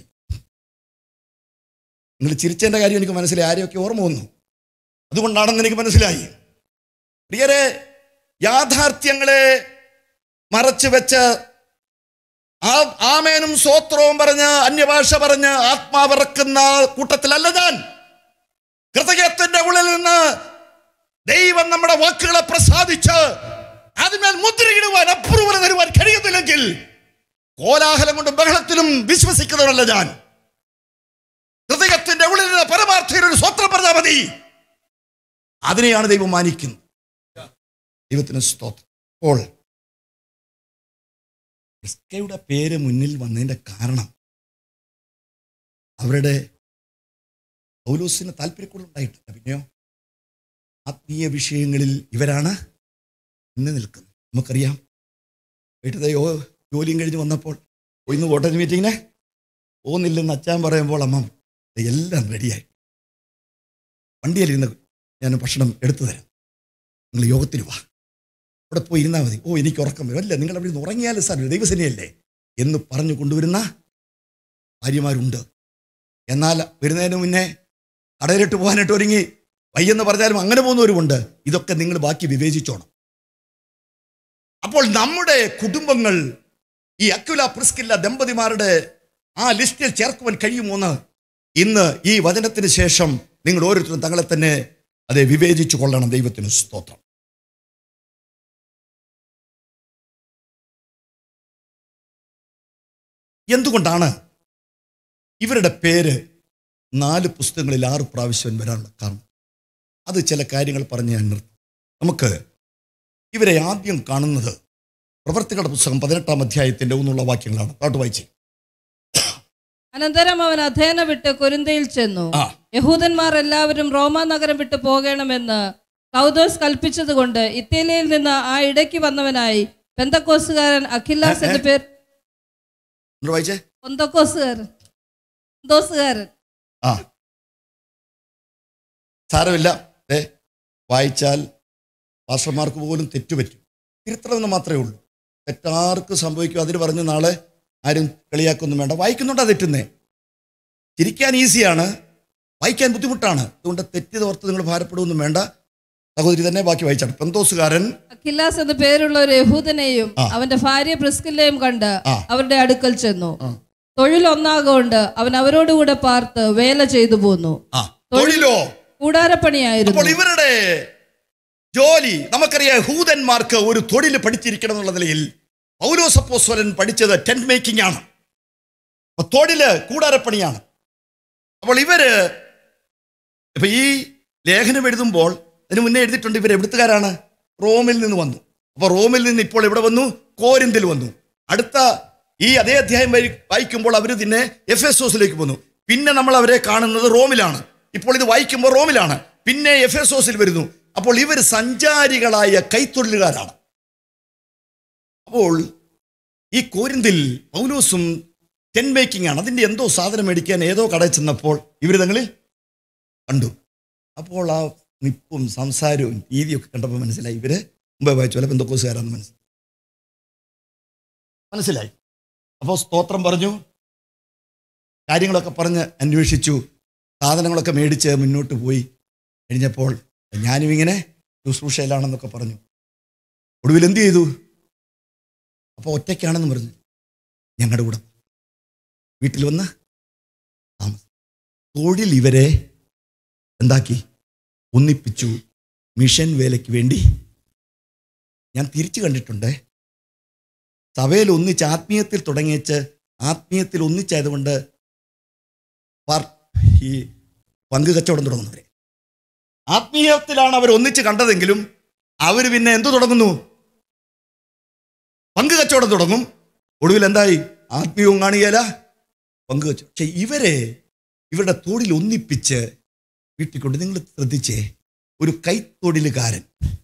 നിങ്ങൾ ചിരിച്ചതിൻ്റെ കാര്യം എനിക്ക് മനസ്സിലായി ആരെയൊക്കെ ഓർമ്മ വന്നു അതുകൊണ്ടാണെന്ന് എനിക്ക് മനസ്സിലായി പ്രിയരെ യാഥാർത്ഥ്യങ്ങളെ മറച്ചു വെച്ച് ആ ആമേനും സ്വോത്രവും പറഞ്ഞ് അന്യഭാഷ പറഞ്ഞ് ആത്മാവിറക്കുന്ന കൂട്ടത്തിലല്ല ഞാൻ ഹൃദയത്തിന്റെ ഉള്ളിൽ നിന്ന് ദൈവം നമ്മുടെ വാക്കുകളെ പ്രസാദിച്ച് അതിന്മേൽ മുദ്രയിടുവാൻ അപ്രൂവൽ തരുവാൻ കഴിയുന്നില്ലെങ്കിൽ കോലാഹലം കൊണ്ടും ബഹളത്തിലും വിശ്വസിക്കുന്നവരല്ല ഞാൻ ഹൃദയത്തിന്റെ ഉള്ളിൽ നിന്ന് പരമാർത്ഥയിൽ ഒരു സ്വത്രം പറഞ്ഞാൽ മതി അതിനെയാണ് ദൈവം മാനിക്കുന്നത് ദൈവത്തിന് സ്തോത്രം അപ്പോൾ റിസ്കയുടെ പേര് മുന്നിൽ വന്നതിന്റെ കാരണം അവരുടെ പൗലോസിന് താല്പര്യക്കുള്ളുണ്ടായിട്ടില്ല പിന്നെയോ ആത്മീയ വിഷയങ്ങളിൽ ഇവരാണ് ഇന്ന് നിൽക്കുന്നത് നമുക്കറിയാം വീട്ടിലയോ ജോലിയും കഴിഞ്ഞ് വന്നപ്പോൾ "ഓ, ഇന്ന് വോട്ടർ മീറ്റിങ്ങിന് പോകുന്നില്ലെന്ന് അച്ഛൻ പറയുമ്പോൾ അമ്മ "ദേ എല്ലാം റെഡിയായി വണ്ടിയിലിരുന്ന് ഞാൻ ഭക്ഷണം എടുത്തു തരാം നിങ്ങൾ യോഗത്തിന് വാ അവിടെ പോയി ഇരുന്നാൽ മതി ഓ എനിക്ക് ഉറക്കം വരും അല്ല നിങ്ങൾ അവിടെ നിന്ന് ഉറങ്ങിയാലും സാർ ദൈവസേനയല്ലേ എന്ന് പറഞ്ഞു കൊണ്ടുവരുന്ന ഭാര്യമാരുണ്ട് എന്നാൽ വരുന്നതിന് മുന്നേ കടയിലിട്ട് പോകാനായിട്ട് ഒരുങ്ങി വയ്യെന്ന് പറഞ്ഞാലും അങ്ങനെ പോകുന്നവരുമുണ്ട് ഇതൊക്കെ നിങ്ങൾ ബാക്കി വിവേചിച്ചോണം അപ്പോൾ നമ്മുടെ കുടുംബങ്ങൾ ഈ അക്യുല പ്രിസ്കില്ല ദമ്പതിമാരുടെ ആ ലിസ്റ്റിൽ ചേർക്കുവാൻ കഴിയുമോന്ന് ഇന്ന് ഈ വചനത്തിന് ശേഷം നിങ്ങൾ ഓരോരുത്തരും തങ്ങളെ തന്നെ അതെ വിവേചിച്ചു കൊള്ളണം ദൈവത്തിന് സ്തോത്രം എന്തുകൊണ്ടാണ് ഇവരുടെ പേര് നാല് പുസ്തകങ്ങളിൽ ആറ് പ്രാവശ്യം വരാനുള്ള കാരണം അത് ചില കാര്യങ്ങൾ പറഞ്ഞ് ഞാൻ നിർത്തും നമുക്ക് ഇവരെ ആദ്യം കാണുന്നത് പ്രവർത്തികളുടെ പുസ്തകം പതിനെട്ടാം അധ്യായത്തിന്റെ ഒന്നുള്ള വാക്യങ്ങളാണ് താട്ട് വായിച്ചേ അനന്തരം അവൻ അധേന വിട്ട് കൊരിന്തയിൽ ചെന്നു ആ യഹൂദന്മാർ എല്ലാവരും റോമാ നഗരം വിട്ട് പോകണമെന്ന് കൗദോസ് കൽപ്പിച്ചതുകൊണ്ട് ഇത്തേലിയിൽ നിന്ന് ആ ഇടയ്ക്ക് വന്നവനായി പെന്തക്കോസുകാരൻ അഖില്ലാസ് എന്ന പേർ എന്നിട്ട് വായിച്ചേ പൊന്തക്കോസുകാരൻ ദോസുകാരൻ ആ സാരമില്ല ഏ വായിച്ചാൽ പാസ്റ്റർമാർക്ക് പോലും തെറ്റുപറ്റും തിരുത്തണമെന്ന് മാത്രമേ ഉള്ളൂ തെറ്റാർക്ക് സംഭവിക്കും അതിന് പറഞ്ഞ് നാളെ ആരും കളിയാക്കൊന്നും വേണ്ട വായിക്കുന്നുണ്ടാ തെറ്റുന്നേ ചിരിക്കാൻ ഈസിയാണ് വായിക്കാൻ ബുദ്ധിമുട്ടാണ് അതുകൊണ്ട് തെറ്റ് ഓർത്ത് നിങ്ങൾ ഭാരപ്പെടുകയൊന്നും വേണ്ട സഹോദരി തന്നെ ബാക്കി വായിച്ചാണ് പെന്തോസുകാരൻ അഖില്ലാസ് എന്ന പേരുള്ള ഒരു യഹൂദനെയും ആ. അവന്റെ ഭാര്യ പ്രിസ്കില്ലയും കണ്ട് ആ. അവരുടെ അടുക്കൽ ചെന്നു ആ. തൊഴിൽ ഒന്നാകൊണ്ട് അവൻ അവരോടുകൂടെ പാർത്ത് വേല ചെയ്തു പോന്നു ആ തൊഴിലോ കൂടാരപ്പണിയായിരുന്നു അപ്പോൾ ഇവരുടെ ജോലി നമുക്കറിയാം ഹൂതന്മാർക്ക് ഒരു തൊഴിൽ പഠിച്ചിരിക്കണം എന്നുള്ള നിലയിൽ പൗലോസപ്പോസ്വലൻ പഠിച്ചത് ടെന്റ് മേക്കിംഗ് ആണ് അപ്പൊ തൊഴില് കൂടാരപ്പണിയാണ് അപ്പോൾ ഇവര് ഇപ്പൊ ഈ ലേഖനം എഴുതുമ്പോൾ അതിന് മുന്നേ എഴുതിയിട്ടുണ്ട് ഇവർ എവിടുത്തുകാരാണ് റോമിൽ നിന്ന് വന്നു അപ്പൊ റോമിൽ നിന്ന് ഇപ്പോൾ എവിടെ വന്നു കോരിന്തിൽ വന്നു അടുത്ത ഈ അതേ അധ്യായം വഴി വായിക്കുമ്പോൾ അവർ പിന്നെ എഫ് എസ് ഓസിലേക്ക് വന്നു പിന്നെ നമ്മൾ അവരെ കാണുന്നത് റോമിലാണ് ഇപ്പോൾ ഇത് വായിക്കുമ്പോൾ റോമിലാണ് പിന്നെ എഫ് എസ് ഓസിൽ വരുന്നു അപ്പോൾ ഇവർ സഞ്ചാരികളായ കൈത്തൊഴിലുകാരാണ് അപ്പോൾ ഈ കോരിന്തിൽ പൗലോസും ടെൻ മേക്കിംഗ് ആണ് അതിൻ്റെ എന്തോ സാധനം മേടിക്കാൻ ഏതോ കടയിൽ ചെന്നപ്പോൾ ഇവർ തങ്ങളിൽ കണ്ടു അപ്പോൾ ആ നിപ്പും സംസാരവും രീതിയൊക്കെ കണ്ടപ്പോൾ മനസ്സിലായി ഇവര് മുമ്പേ വായിച്ചു ചിലപ്പോൾ എന്തൊക്കെക്കാരാന്ന് മനസ്സിലായി മനസ്സിലായി അപ്പോൾ സ്തോത്രം പറഞ്ഞു കാര്യങ്ങളൊക്കെ പറഞ്ഞ് അന്വേഷിച്ചു സാധനങ്ങളൊക്കെ മേടിച്ച് മുന്നോട്ട് പോയി കഴിഞ്ഞപ്പോൾ ഞാനും ഇങ്ങനെ ശുശ്രൂഷയിലാണെന്നൊക്കെ പറഞ്ഞു ഒടുവിൽ എന്ത് ചെയ്തു അപ്പോൾ ഒറ്റയ്ക്കാണെന്ന് പറഞ്ഞു ഞങ്ങളുടെ കൂടെ വീട്ടിൽ വന്ന് താമസം തൊഴിൽ ഇവരെ എന്താക്കി ഒന്നിപ്പിച്ചു മിഷൻ വേലയ്ക്ക് വേണ്ടി ഞാൻ തിരിച്ചു കണ്ടിട്ടുണ്ട് സഭയിൽ ഒന്നിച്ച് ആത്മീയത്തിൽ തുടങ്ങിയച്ച് ആത്മീയത്തിൽ ഒന്നിച്ചായതുകൊണ്ട് പാർ- ഈ പങ്ക് കച്ചവടം തുടങ്ങുന്നവരെ ആത്മീയത്തിലാണ് അവർ ഒന്നിച്ച് കണ്ടതെങ്കിലും അവർ പിന്നെ എന്തു തുടങ്ങുന്നു പങ്ക് കച്ചവടം തുടങ്ങും ഒടുവിൽ എന്തായി ആത്മീയവും കാണുകയില്ല പങ്ക് കച്ചവടം പക്ഷെ ഇവരെ ഇവരുടെ തൊഴിൽ ഒന്നിപ്പിച്ച് വീട്ടിൽ കൊണ്ട് നിങ്ങൾ ശ്രദ്ധിച്ചേ ഒരു കൈത്തൊഴിലുകാരൻ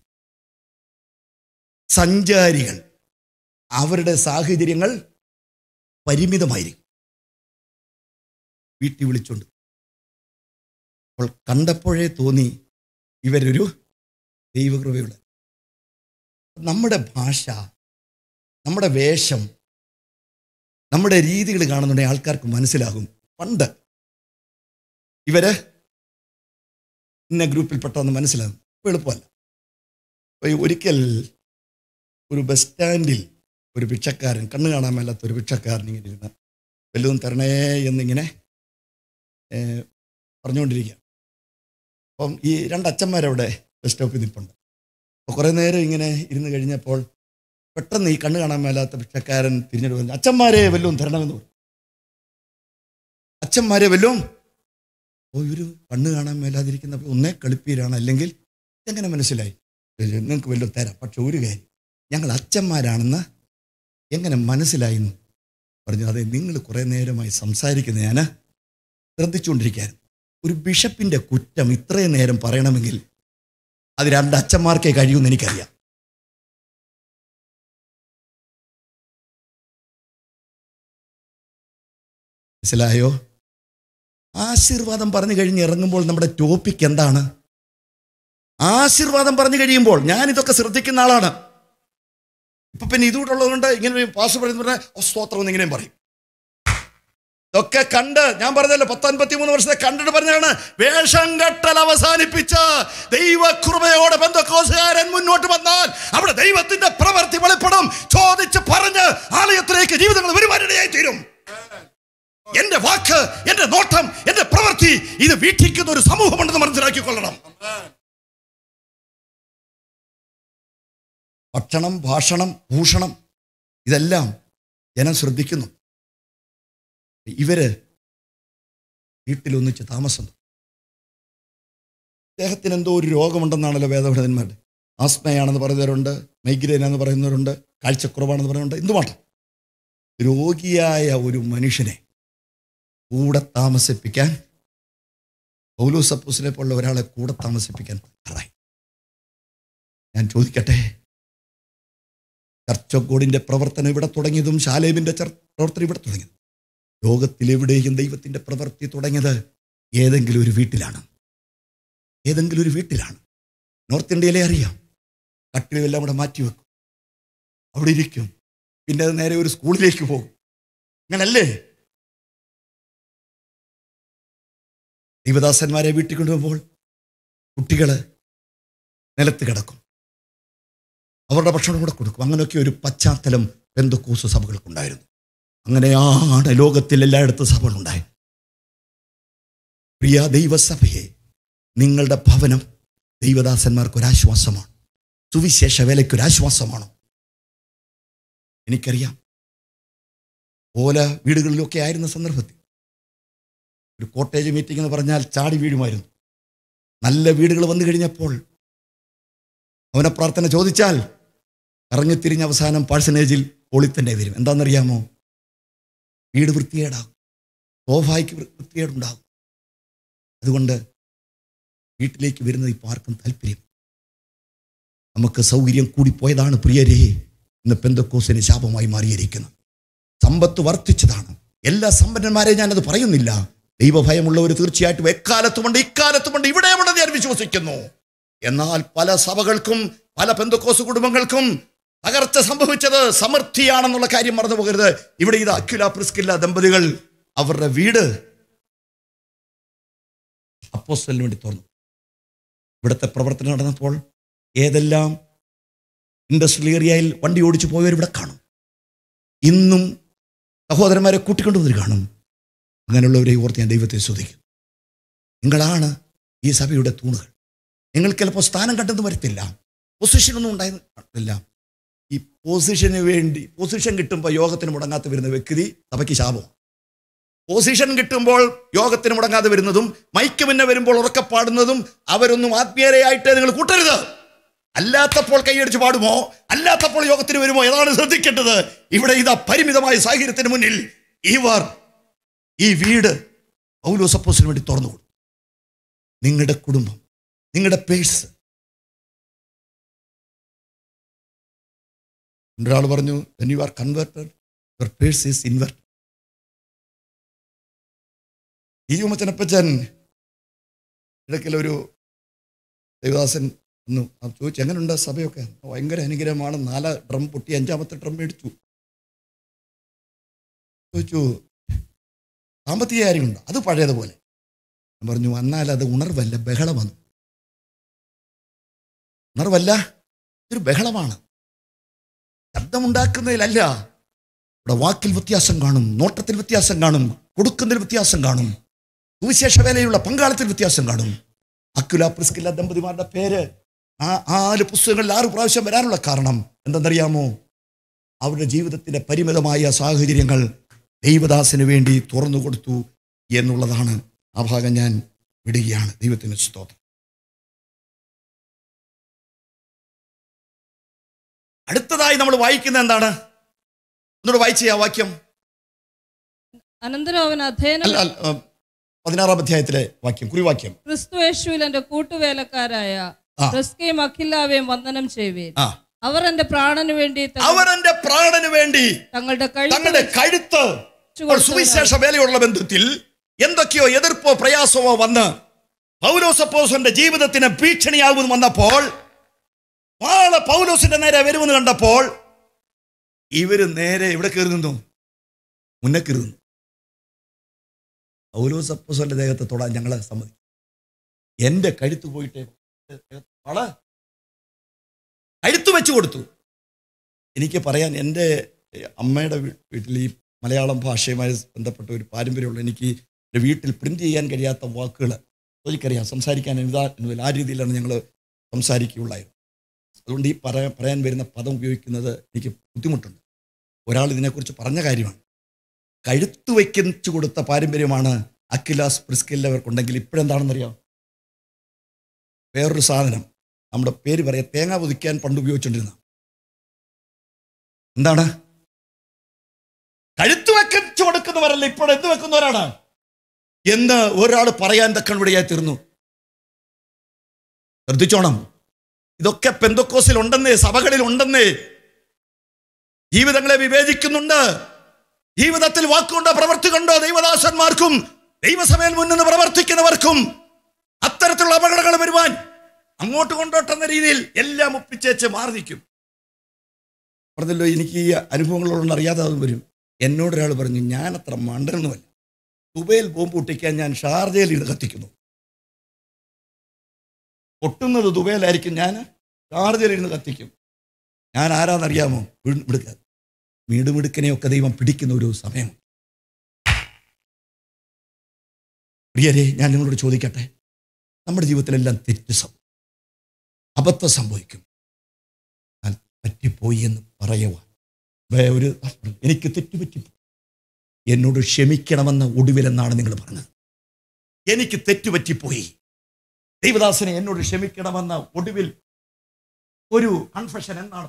സഞ്ചാരികൾ അവരുടെ സാഹചര്യങ്ങൾ പരിമിതമായിരിക്കും വീട്ടിൽ വിളിച്ചുകൊണ്ട് അപ്പോൾ കണ്ടപ്പോഴേ തോന്നി ഇവരൊരു ദൈവകൃപയുള്ള നമ്മുടെ ഭാഷ നമ്മുടെ വേഷം നമ്മുടെ രീതികൾ കാണുന്നുണ്ടെങ്കിൽ ആൾക്കാർക്ക് മനസ്സിലാകും പണ്ട് ഇവര് ഇന്ന ഗ്രൂപ്പിൽപ്പെട്ടതെന്ന് മനസ്സിലാകും ഇപ്പൊ എളുപ്പമല്ല അപ്പൊ ഈ ഒരിക്കൽ ഒരു ബസ് സ്റ്റാൻഡിൽ ഒരു ഭിക്ഷക്കാരൻ കണ്ണു കാണാൻ മേലാത്ത ഒരു ഭിക്ഷക്കാരൻ ഇങ്ങനെ ഇരുന്ന് വല്ലതും തരണേ എന്നിങ്ങനെ ഏർ, പറഞ്ഞുകൊണ്ടിരിക്കുക അപ്പം ഈ രണ്ട് അച്ഛന്മാരവിടെ ബസ് സ്റ്റോപ്പിൽ നിൽപ്പുണ്ട് അപ്പോൾ കുറേ നേരം ഇങ്ങനെ ഇരുന്ന് കഴിഞ്ഞപ്പോൾ പെട്ടെന്ന് ഈ കണ്ണു കാണാൻ മേലാത്ത ഭിക്ഷക്കാരൻ തിരിഞ്ഞിട്ട് പറഞ്ഞു അച്ഛന്മാരെ വല്ലതും തരണമെന്ന് പറഞ്ഞു അച്ഛന്മാരെ വല്ലതും ഓ ഇവര് കണ്ണ് കാണാൻ മേലാതിരിക്കുന്ന ഒന്നേ കളിപ്പീരാണ് അല്ലെങ്കിൽ എങ്ങനെ മനസ്സിലായി നിങ്ങൾക്ക് വല്ലതും തരാം പക്ഷെ ഒരു കാര്യം ഞങ്ങൾ അച്ഛന്മാരാണെന്ന് എങ്ങനെ മനസ്സിലായി എന്ന് പറഞ്ഞു അതെ നിങ്ങൾ കുറേ നേരമായി സംസാരിക്കുന്ന ഞാൻ ശ്രദ്ധിച്ചുകൊണ്ടിരിക്കുകയായിരുന്നു ഒരു ബിഷപ്പിന്റെ കുറ്റം ഇത്രയും നേരം പറയണമെങ്കിൽ അത് രണ്ട് അച്ഛന്മാർക്കേ കഴിയുമെന്ന് എനിക്കറിയാം മനസ്സിലായോ ആശീർവാദം പറഞ്ഞു കഴിഞ്ഞ് ഇറങ്ങുമ്പോൾ നമ്മുടെ ടോപ്പിക് എന്താണ് ആശീർവാദം പറഞ്ഞു കഴിയുമ്പോൾ ഞാൻ ഇതൊക്കെ ശ്രദ്ധിക്കുന്ന ആളാണ് ഇപ്പൊ പിന്നെ ഇതുകൊണ്ടുള്ളതുകൊണ്ട് ഇങ്ങനെ പാസ് പറയുന്ന സ്തോത്രം എന്ന് ഇങ്ങനെയും പറയും ഇതൊക്കെ കണ്ട് ഞാൻ പറഞ്ഞല്ലോ പത്തൊൻപത്തി മൂന്ന് വർഷത്തെ കണ്ടിട്ട് പറഞ്ഞാണ് വേഷം കെട്ടൽ അവസാനിപ്പിച്ച് ദൈവകൃപയോടെ ബന്ധക്കോസുകാരൻ മുന്നോട്ട് വന്നാൽ അവിടെ ദൈവത്തിന്റെ പ്രവൃത്തി വെളിപ്പെടും ചോദിച്ച് പറഞ്ഞ് ആലയത്തിലേക്ക് ജീവിതങ്ങൾ വരുവാനിടയായി തീരും എന്റെ വാക്ക് എന്റെ നോട്ടം എന്റെ പ്രവൃത്തി ഇത് വീക്ഷിക്കുന്ന ഒരു സമൂഹമുണ്ടെന്ന് മനസ്സിലാക്കിക്കൊള്ളണം ഭക്ഷണം ഭാഷണം ഭൂഷണം ഇതെല്ലാം ജനം ശ്രദ്ധിക്കുന്നു ഇവര് വീട്ടിലൊന്നിച്ച് താമസം അദ്ദേഹത്തിന് എന്തോ ഒരു രോഗമുണ്ടെന്നാണല്ലോ വേദപണ്ഡിതന്മാരുടെ ആസ്മയാണെന്ന് പറയുന്നവരുണ്ട് മൈഗ്രെയിൻ എന്ന് പറയുന്നവരുണ്ട് കാഴ്ചക്കുറവാണെന്ന് പറയുന്നുണ്ട് എന്തുമാണ് രോഗിയായ ഒരു മനുഷ്യനെ കൂടെ താമസിപ്പിക്കാൻ പൗലോസപ്പൂസിനെ പോലുള്ള ഒരാളെ കൂടെ താമസിപ്പിക്കാൻ തയ്യാറായി ഞാൻ ചോദിക്കട്ടെ ചർച്ച് ഓഫ് ഗോഡിന്റെ പ്രവർത്തനം ഇവിടെ തുടങ്ങിയതും ശാലേബിന്റെ ചർ- പ്രവർത്തനം ഇവിടെ തുടങ്ങിയതും ലോകത്തിലെവിടെയും ദൈവത്തിന്റെ പ്രവൃത്തി തുടങ്ങിയത് ഏതെങ്കിലും ഒരു വീട്ടിലാണ് ഏതെങ്കിലും ഒരു വീട്ടിലാണ് നോർത്ത് ഇന്ത്യയിലെ അറിയാം കട്ടിലെല്ലാം അവിടെ മാറ്റിവെക്കും അവിടെ ഇരിക്കും പിന്നെ അത് നേരെ ഒരു സ്കൂളിലേക്ക് പോകും അങ്ങനല്ലേ ദൈവദാസന്മാരെ വീട്ടിൽ കൊണ്ടുപോകുമ്പോൾ കുട്ടികൾ നിലത്ത് കിടക്കും അവരുടെ ഭക്ഷണം കൂടെ കൊടുക്കും അങ്ങനെയൊക്കെ ഒരു പശ്ചാത്തലം പെന്തക്കോസ് സഭകൾക്കുണ്ടായിരുന്നു അങ്ങനെയാണ് ലോകത്തിൽ എല്ലായിടത്തും സഭകളുണ്ടായി പ്രിയ ദൈവസഭയെ നിങ്ങളുടെ ഭവനം ദൈവദാസന്മാർക്ക് ഒരാശ്വാസമാണ് സുവിശേഷ വേലയ്ക്ക് ഒരാശ്വാസമാണ് എനിക്കറിയാം ഓല വീടുകളിലൊക്കെ ആയിരുന്ന സന്ദർഭത്തിൽ ഒരു കോട്ടേജ് മീറ്റിംഗ് എന്ന് പറഞ്ഞാൽ ചാടി വീഴുമായിരുന്നു നല്ല വീടുകൾ വന്നു കഴിഞ്ഞപ്പോൾ അവനെ പ്രാർത്ഥന ചോദിച്ചാൽ ഇറങ്ങിത്തിരിഞ്ഞ അവസാനം പാഴ്സനേജിൽ ഒളിത്തന്നെ വരും എന്താണെന്നറിയാമോ വീട് വൃത്തികേടാകും സോഫായ്ക്ക് വൃ- വൃത്തികേടുണ്ടാകും അതുകൊണ്ട് വീട്ടിലേക്ക് വരുന്നത് ഇപ്പോൾ ആർക്കും താല്പര്യം നമുക്ക് സൗകര്യം കൂടിപ്പോയതാണ് പ്രിയരേ ഇന്ന് പെന്തക്കോസിന് ശാപമായി മാറിയിരിക്കുന്നത് സമ്പത്ത് വർദ്ധിച്ചതാണ് എല്ലാ സമ്പന്നന്മാരെയും ഞാനത് പറയുന്നില്ല ദൈവഭയമുള്ളവർ തീർച്ചയായിട്ടും എക്കാലത്തുമുണ്ട് ഇക്കാലത്തുമുണ്ട് ഇവിടെയുമുണ്ടെന്ന് ഞാൻ വിശ്വസിക്കുന്നു എന്നാൽ പല സഭകൾക്കും പല പെന്തക്കോസ് കുടുംബങ്ങൾക്കും തകർച്ച സംഭവിച്ചത് സമൃദ്ധിയാണെന്നുള്ള കാര്യം മറന്നു പോകരുത് ഇവിടെ ഇത് അക്യുല പ്രിസ്കില്ല ദമ്പതികൾ അവരുടെ വീട് അപ്പോസ്റ്റലിന് വേണ്ടി തുറന്നു ഇവിടുത്തെ പ്രവർത്തനം നടന്നപ്പോൾ ഏതെല്ലാം ഇൻഡസ്ട്രിയൽ ഏരിയയിൽ വണ്ടി ഓടിച്ചു പോയവർ ഇവിടെ കാണും ഇന്നും സഹോദരന്മാരെ കൂട്ടിക്കൊണ്ടുവന്നവർ കാണും അങ്ങനെയുള്ളവരെ ഓർത്ത് ഞാൻ ദൈവത്തെ സ്തുതിക്കും നിങ്ങളാണ് ഈ സഭയുടെ തൂണുകൾ നിങ്ങൾക്ക് ചിലപ്പോൾ സ്ഥാനം കണ്ടെന്ന് വരത്തില്ല പൊസിഷനൊന്നും ഉണ്ടായിരുന്നില്ല ഈ പൊസിഷന് വേണ്ടി പൊസിഷൻ കിട്ടുമ്പോൾ യോഗത്തിന് മുടങ്ങാത്ത വരുന്ന വ്യക്തി സഭയ്ക്ക് ശാപം പൊസിഷൻ കിട്ടുമ്പോൾ യോഗത്തിന് മുടങ്ങാതെ വരുന്നതും മൈക്ക് മുന്നേ വരുമ്പോൾ ഉറക്കപ്പാടുന്നതും അവരൊന്നും ആത്മീയരായിട്ട് നിങ്ങൾ കൂട്ടരുത് അല്ലാത്തപ്പോൾ കൈയടിച്ച് പാടുമോ അല്ലാത്തപ്പോൾ യോഗത്തിന് വരുമോ ഏതാണ് ശ്രദ്ധിക്കേണ്ടത് ഇവിടെ ഇതാ പരിമിതമായ സാഹചര്യത്തിന് മുന്നിൽ ഇവർ ഈ വീട് പൗലോസപ്പോസിന് വേണ്ടി തുറന്നു കൊടുത്തു നിങ്ങളുടെ കുടുംബം നിങ്ങളുടെ പേഴ്സ് ഒരാൾ പറഞ്ഞു when you are converted your purse is invert ഈ ഉമ്മച്ചനപ്പച്ചൻ ഇടയ്ക്കലൊരു ദേവദാസൻ ഒന്ന് ചോദിച്ചു എങ്ങനെയുണ്ട് സഭയൊക്കെ ഭയങ്കര അനുഗ്രഹമാണ് നാല് ഡ്രം പൊട്ടി അഞ്ചാമത്തെ ഡ്രം മേടിച്ചു ചോദിച്ചു സാമ്പത്തിക കാര്യമുണ്ട് അത് പഴയതുപോലെ ഞാൻ പറഞ്ഞു എന്നാൽ അത് ഉണർവല്ല ബഹളമാണ് ഉണർവല്ല ഇതൊരു ബഹളമാണ് ശബ്ദമുണ്ടാക്കുന്നതിലല്ല ഇവിടെ വാക്കിൽ വ്യത്യാസം കാണും നോട്ടത്തിൽ വ്യത്യാസം കാണും കൊടുക്കുന്നതിൽ വ്യത്യാസം കാണും സുവിശേഷ വേലയുള്ള പങ്കാളത്തിൽ വ്യത്യാസം കാണും അക്കുല പ്രിസ്കില്ല ദമ്പതിമാരുടെ പേര് ആ ആല് പുസ്തകങ്ങളിൽ ആറ് പ്രാവശ്യം വരാനുള്ള കാരണം എന്തെന്നറിയാമോ അവരുടെ ജീവിതത്തിന്റെ പരിമിതമായ സാഹചര്യങ്ങൾ ദൈവദാസന് വേണ്ടി തുറന്നു കൊടുത്തു എന്നുള്ളതാണ് ആ ഭാഗം ഞാൻ വിടുകയാണ് ദൈവത്തിന് സ്തോത്രം അടുത്തതായി നമ്മൾ വായിക്കുന്ന എന്താണ് ഒന്നുകൂടെ വായിച്ച ആ വാക്യം അനന്തരം അവൻ അധ്യയനം അല്ല അല്ല, ആ, പതിനാറാം അധ്യായത്തിലെ വാക്യം കുറിവാക്യം ക്രിസ്തു യേശുവിൽ എന്റെ കൂട്ടുവേലക്കാരായ ആ. ക്രിസ്കയും അഖില്ലാവെയും വന്ദനം ചെയ്യുവേൻ ആ അവർ എന്റെ പ്രാണന് വേണ്ടി ത- അവർ എന്റെ പ്രാണന് വേണ്ടി തങ്ങളുടെ കഴുത്ത് തങ്ങളുടെ കഴുത്ത് ഇപ്പോൾ സുവിശേഷ വേലയുള്ള ബന്ധത്തിൽ എന്തൊക്കെയോ എതിർപ്പോ പ്രയാസമോ വന്ന് പൗലോസപ്പോസന്റെ ജീവിതത്തിന് ഭീഷണിയാകുമെന്ന് വന്നപ്പോൾ ആള് പൗലോസിന്റെ നേരെ വരുമെന്ന് കണ്ടപ്പോൾ ഇവര് നേരെ ഇവിടെ കയറി നിന്നു മുന്നേ കയറി നിന്നു പൗലോസപ്പോസന്റെ ദേഹത്തെ തൊടാൻ ഞങ്ങളെ സമ്മതിക്കും എന്റെ കഴുത്ത് പോയിട്ടേ വള കഴുത്ത് വെച്ചു കൊടുത്തു എനിക്ക് പറയാൻ എൻ്റെ അമ്മയുടെ വീ- വീട്ടിൽ ഈ മലയാളം ഭാഷയുമായി ബന്ധപ്പെട്ട ഒരു പാരമ്പര്യമുള്ള എനിക്ക് എൻ്റെ വീട്ടിൽ പ്രിന്റ് ചെയ്യാൻ കഴിയാത്ത വാക്കുകൾ എനിക്കറിയാം സംസാരിക്കാൻ എഴുതാൻ ആ രീതിയിലാണ് ഞങ്ങൾ സംസാരിക്കുകയുള്ളായിരുന്നു അതുകൊണ്ട് ഈ പറയാൻ പറയാൻ വരുന്ന പദം ഉപയോഗിക്കുന്നത് എനിക്ക് ബുദ്ധിമുട്ടുണ്ട് ഒരാൾ ഇതിനെക്കുറിച്ച് പറഞ്ഞ കാര്യമാണ് കഴുത്ത് വയ്ക്കിച്ചു കൊടുത്ത പാരമ്പര്യമാണ് അക്കിലാസ് പ്രിസ്കില്ലവർക്കുണ്ടെങ്കിൽ ഇപ്പോഴെന്താണെന്നറിയാം വേറൊരു സാധനം നമ്മുടെ പേര് പറയാം തേങ്ങ പൊതിക്കാൻ പണ്ട് ഉപയോഗിച്ചുകൊണ്ടിരുന്ന എന്താണ് കഴുത്ത് വെച്ചു കൊടുക്കുന്നവരല്ല ഇപ്പോൾ എന്ത് വെക്കുന്നവരാണ് എന്ന് ഒരാൾ പറയാൻ തക്കണിവിടെയായി തീർന്നു ശ്രദ്ധിച്ചോണം ഇതൊക്കെ പെന്തക്കോസിൽ ഉണ്ടെന്നേ സഭകളിൽ ഉണ്ടെന്നേ ജീവിതങ്ങളെ വിവേചിക്കുന്നുണ്ട് ജീവിതത്തിൽ വാക്കുകൊണ്ടോ പ്രവർത്തി കൊണ്ടോ ദൈവദാസന്മാർക്കും ദൈവസഭയിൽ മുന്നിന്ന് പ്രവർത്തിക്കുന്നവർക്കും അത്തരത്തിലുള്ള അപകടങ്ങൾ വരുവാൻ അങ്ങോട്ട് കൊണ്ടോട്ടെന്ന രീതിയിൽ എല്ലാം ഒപ്പിച്ചേച്ച് മാറി നിൽക്കും പറഞ്ഞല്ലോ എനിക്ക് ഈ അനുഭവങ്ങളോടൊന്നും അറിയാതെ അത് വരും എന്നോട് ഒരാൾ പറഞ്ഞു ഞാൻ അത്ര മണ്ടനൊന്നുമല്ല ദുബൈയിൽ ബോംബ് പൊട്ടിക്കാൻ ഞാൻ ഷാർജയിൽ ഇത് കത്തിക്കുന്നു പൊട്ടുന്നത് ദുബൈയിലായിരിക്കും ഞാൻ ഷാർജയിൽ ഇരുന്ന് കത്തിക്കും ഞാൻ ആരാന്നറിയാമോ വിടുക വീടുമിടുക്കനെയൊക്കെ ദൈവം പിടിക്കുന്ന ഒരു സമയം പ്രിയരെ ഞാൻ നിങ്ങളോട് ചോദിക്കട്ടെ നമ്മുടെ ജീവിതത്തിലെല്ലാം തെറ്റ് സംഭവിക്കും അബദ്ധം സംഭവിക്കും ഞാൻ പറ്റിപ്പോയി എന്ന് പറയുവാൻ വേ- ഒരു എനിക്ക് തെറ്റുപറ്റിപ്പോയി എന്നോട് ക്ഷമിക്കണമെന്ന ഒടുവിലെന്നാണ് നിങ്ങൾ പറഞ്ഞത് എനിക്ക് തെറ്റുപറ്റിപ്പോയി ദൈവദാസനെ എന്നോട് ക്ഷമിക്കണമെന്ന ഒടുവിൽ ഒരു കൺഫെഷൻ എന്നാണ്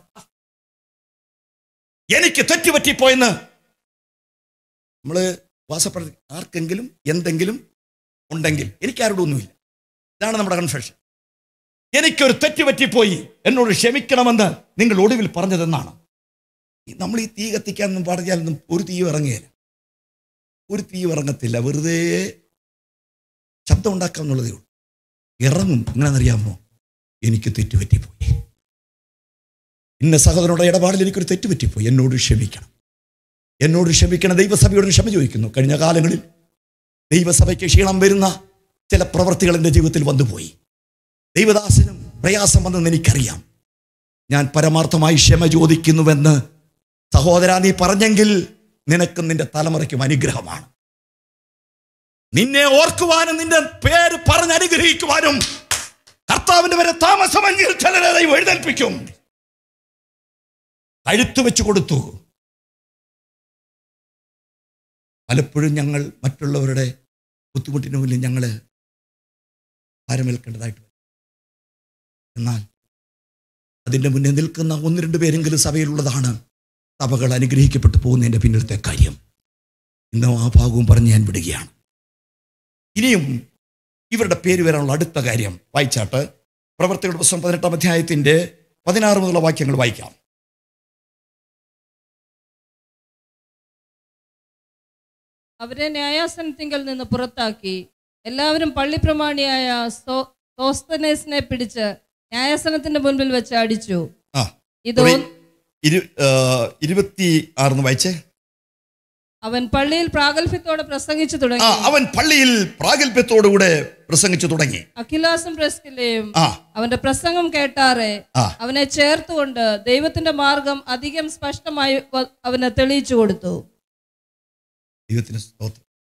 എനിക്ക് തെറ്റുപറ്റിപ്പോയെന്ന് നമ്മൾ വാസപ്പെടുത്തി ആർക്കെങ്കിലും എന്തെങ്കിലും ഉണ്ടെങ്കിൽ എനിക്കാരോടും ഒന്നുമില്ല ഇതാണ് നമ്മുടെ കൺഫെഷൻ എനിക്കൊരു തെറ്റുപറ്റിപ്പോയി എന്നോട് ക്ഷമിക്കണമെന്ന് നിങ്ങൾ ഒടുവിൽ പറഞ്ഞതെന്നാണ് ഈ- നമ്മൾ ഈ തീ കത്തിക്കാനൊന്നും പറഞ്ഞാലൊന്നും ഒരു തീ ഇറങ്ങുകയില്ല ഒരു തീ ഇറങ്ങത്തില്ല വെറുതെ ശബ്ദം ഉണ്ടാക്കാമെന്നുള്ളതേ ഉള്ളൂ ഇറങ്ങും എങ്ങനെയാണെന്നറിയാമോ എനിക്ക് തെറ്റുപറ്റിപ്പോയി ഇന്ന സഹോദരനോട് ഇടപാടിൽ എനിക്കൊരു തെറ്റുപറ്റിപ്പോയി എന്നോട് ക്ഷമിക്കണം എന്നോട് ക്ഷമിക്കണം ദൈവസഭയോട് ക്ഷമ ചോദിക്കുന്നു കഴിഞ്ഞ കാലങ്ങളിൽ ദൈവസഭയ്ക്ക് ക്ഷീണം വരുന്ന ചില പ്രവൃത്തികൾ എൻ്റെ ജീവിതത്തിൽ വന്നുപോയി ദൈവദാസനും പ്രയാസം വന്നെന്ന് എനിക്കറിയാം ഞാൻ പരമാർത്ഥമായി ക്ഷമ ചോദിക്കുന്നുവെന്ന് സഹോദര നീ പറഞ്ഞെങ്കിൽ നിനക്കും നിന്റെ തലമുറയ്ക്കും അനുഗ്രഹമാണ് നിന്നെ ഓർക്കുവാനും നിന്റെ പേര് പറഞ്ഞ് അനുഗ്രഹിക്കുവാനും കർത്താവിന്റെ വരെ താമസമെങ്കിൽ ചിലരെ ദൈവം എഴുന്നേൽപ്പിക്കും കഴുത്ത് വെച്ച് കൊടുത്തു പലപ്പോഴും ഞങ്ങൾ മറ്റുള്ളവരുടെ ബുദ്ധിമുട്ടിന് മുന്നിൽ ഞങ്ങൾ ഭാരമേൽക്കേണ്ടതായിട്ട് വരും എന്നാൽ അതിൻ്റെ മുന്നേ നിൽക്കുന്ന ഒന്ന് രണ്ട് പേരെങ്കിലും സഭയിലുള്ളതാണ് സഭകൾ അനുഗ്രഹിക്കപ്പെട്ടു പോകുന്നതിൻ്റെ പിന്നിലത്തെ കാര്യം ഇന്ന് ആ ഭാഗവും പറഞ്ഞ് ഞാൻ വിടുകയാണ് ഇനിയും ഇവരുടെ പേര് വരാനുള്ള അടുത്ത കാര്യം വായിച്ചാട്ട് പ്രവർത്തികളുടെ പുസ്തകം പതിനെട്ടാം അധ്യായത്തിൻ്റെ പതിനാറ് മുതലുള്ള വാക്യങ്ങൾ വായിക്കാം അവരെ ന്യായാസനത്തിങ്കൽ നിന്ന് പുറത്താക്കി എല്ലാവരും പള്ളിപ്രമാണിയായ സോ- സോസ്തനേസിനെ പിടിച്ച് ന്യായാസനത്തിന്റെ മുൻപിൽ വെച്ച് അടിച്ചു ആ ഇത് sorry. ഒന്ന് ഇരു ആ, ഇരുപത്തി ആറിന്ന് വായിച്ചേ അവൻ പള്ളിയിൽ പ്രാഗൽഭ്യത്തോടെ പ്രസംഗിച്ചു ആ തുടങ്ങി അവൻ പള്ളിയിൽ പ്രാഗൽഭ്യത്തോടുകൂടെ പ്രസംഗിച്ചു തുടങ്ങി അഖിലാസും പ്രസ്കിലെയും ആ അവന്റെ പ്രസംഗം കേട്ടാറെ ആ അവനെ ചേർത്തുകൊണ്ട് ദൈവത്തിന്റെ മാർഗം അധികം സ്പഷ്ടമായി വ- അവന് തെളിയിച്ചു കൊടുത്തു ദൈവത്തിന് സ്തോത്രം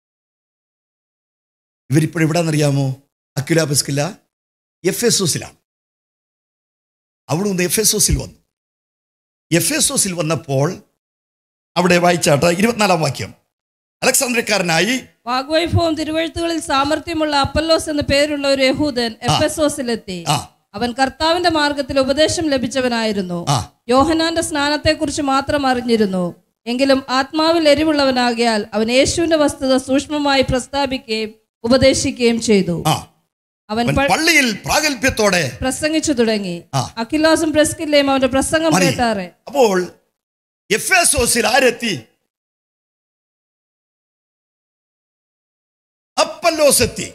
ഇവരിപ്പോൾ എവിടാന്നറിയാമോ അക്യുല ബസ്കില്ല എഫ് എസ് ഒസിലാണ് അവിടെ നിന്ന് എഫ് എസ് ഒസിൽ വന്നു എഫ് എസ് ഒസിൽ വന്നപ്പോൾ അവിടെ വായിച്ചാട്ട് ഇരുപത്തിനാലാം വാക്യം അലക്സാന്ദ്രക്കാരനായി വാഗ്വൈഭവം തിരുവഴുത്തുകളിൽ സാമർഥ്യമുള്ള അപ്പല്ലോസ് എന്ന പേരുള്ള ഒരു യഹൂദൻ എഫെസോസിലെത്തി ആ അവൻ കർത്താവിന്റെ മാർഗത്തിൽ ഉപദേശം ലഭിച്ചവനായിരുന്നു ആ യോഹനാന്റെ സ്നാനത്തെക്കുറിച്ച് മാത്രം അറിഞ്ഞിരുന്നു എങ്കിലും ആത്മാവിൽ എരിവുള്ളവനാകിയാൽ അവൻ യേശുവിന്റെ വസ്തുത സൂക്ഷ്മമായി പ്രസ്താവിക്കുകയും ഉപദേശിക്കുകയും ചെയ്തു ആ അവൻ അവൻ പ- പള്ളിയിൽ പ്രാഗൽഭ്യത്തോടെ പ്രസംഗിച്ചു തുടങ്ങി ആ. അഖിലാസും പ്രസ്കില്ലയും അവന്റെ പ്രസംഗം മതി. കേട്ടാറെ അപ്പോൾ എഫ് എസ് ഒസിൽ ആരെത്തി അപ്പല്ലോസ് എത്തി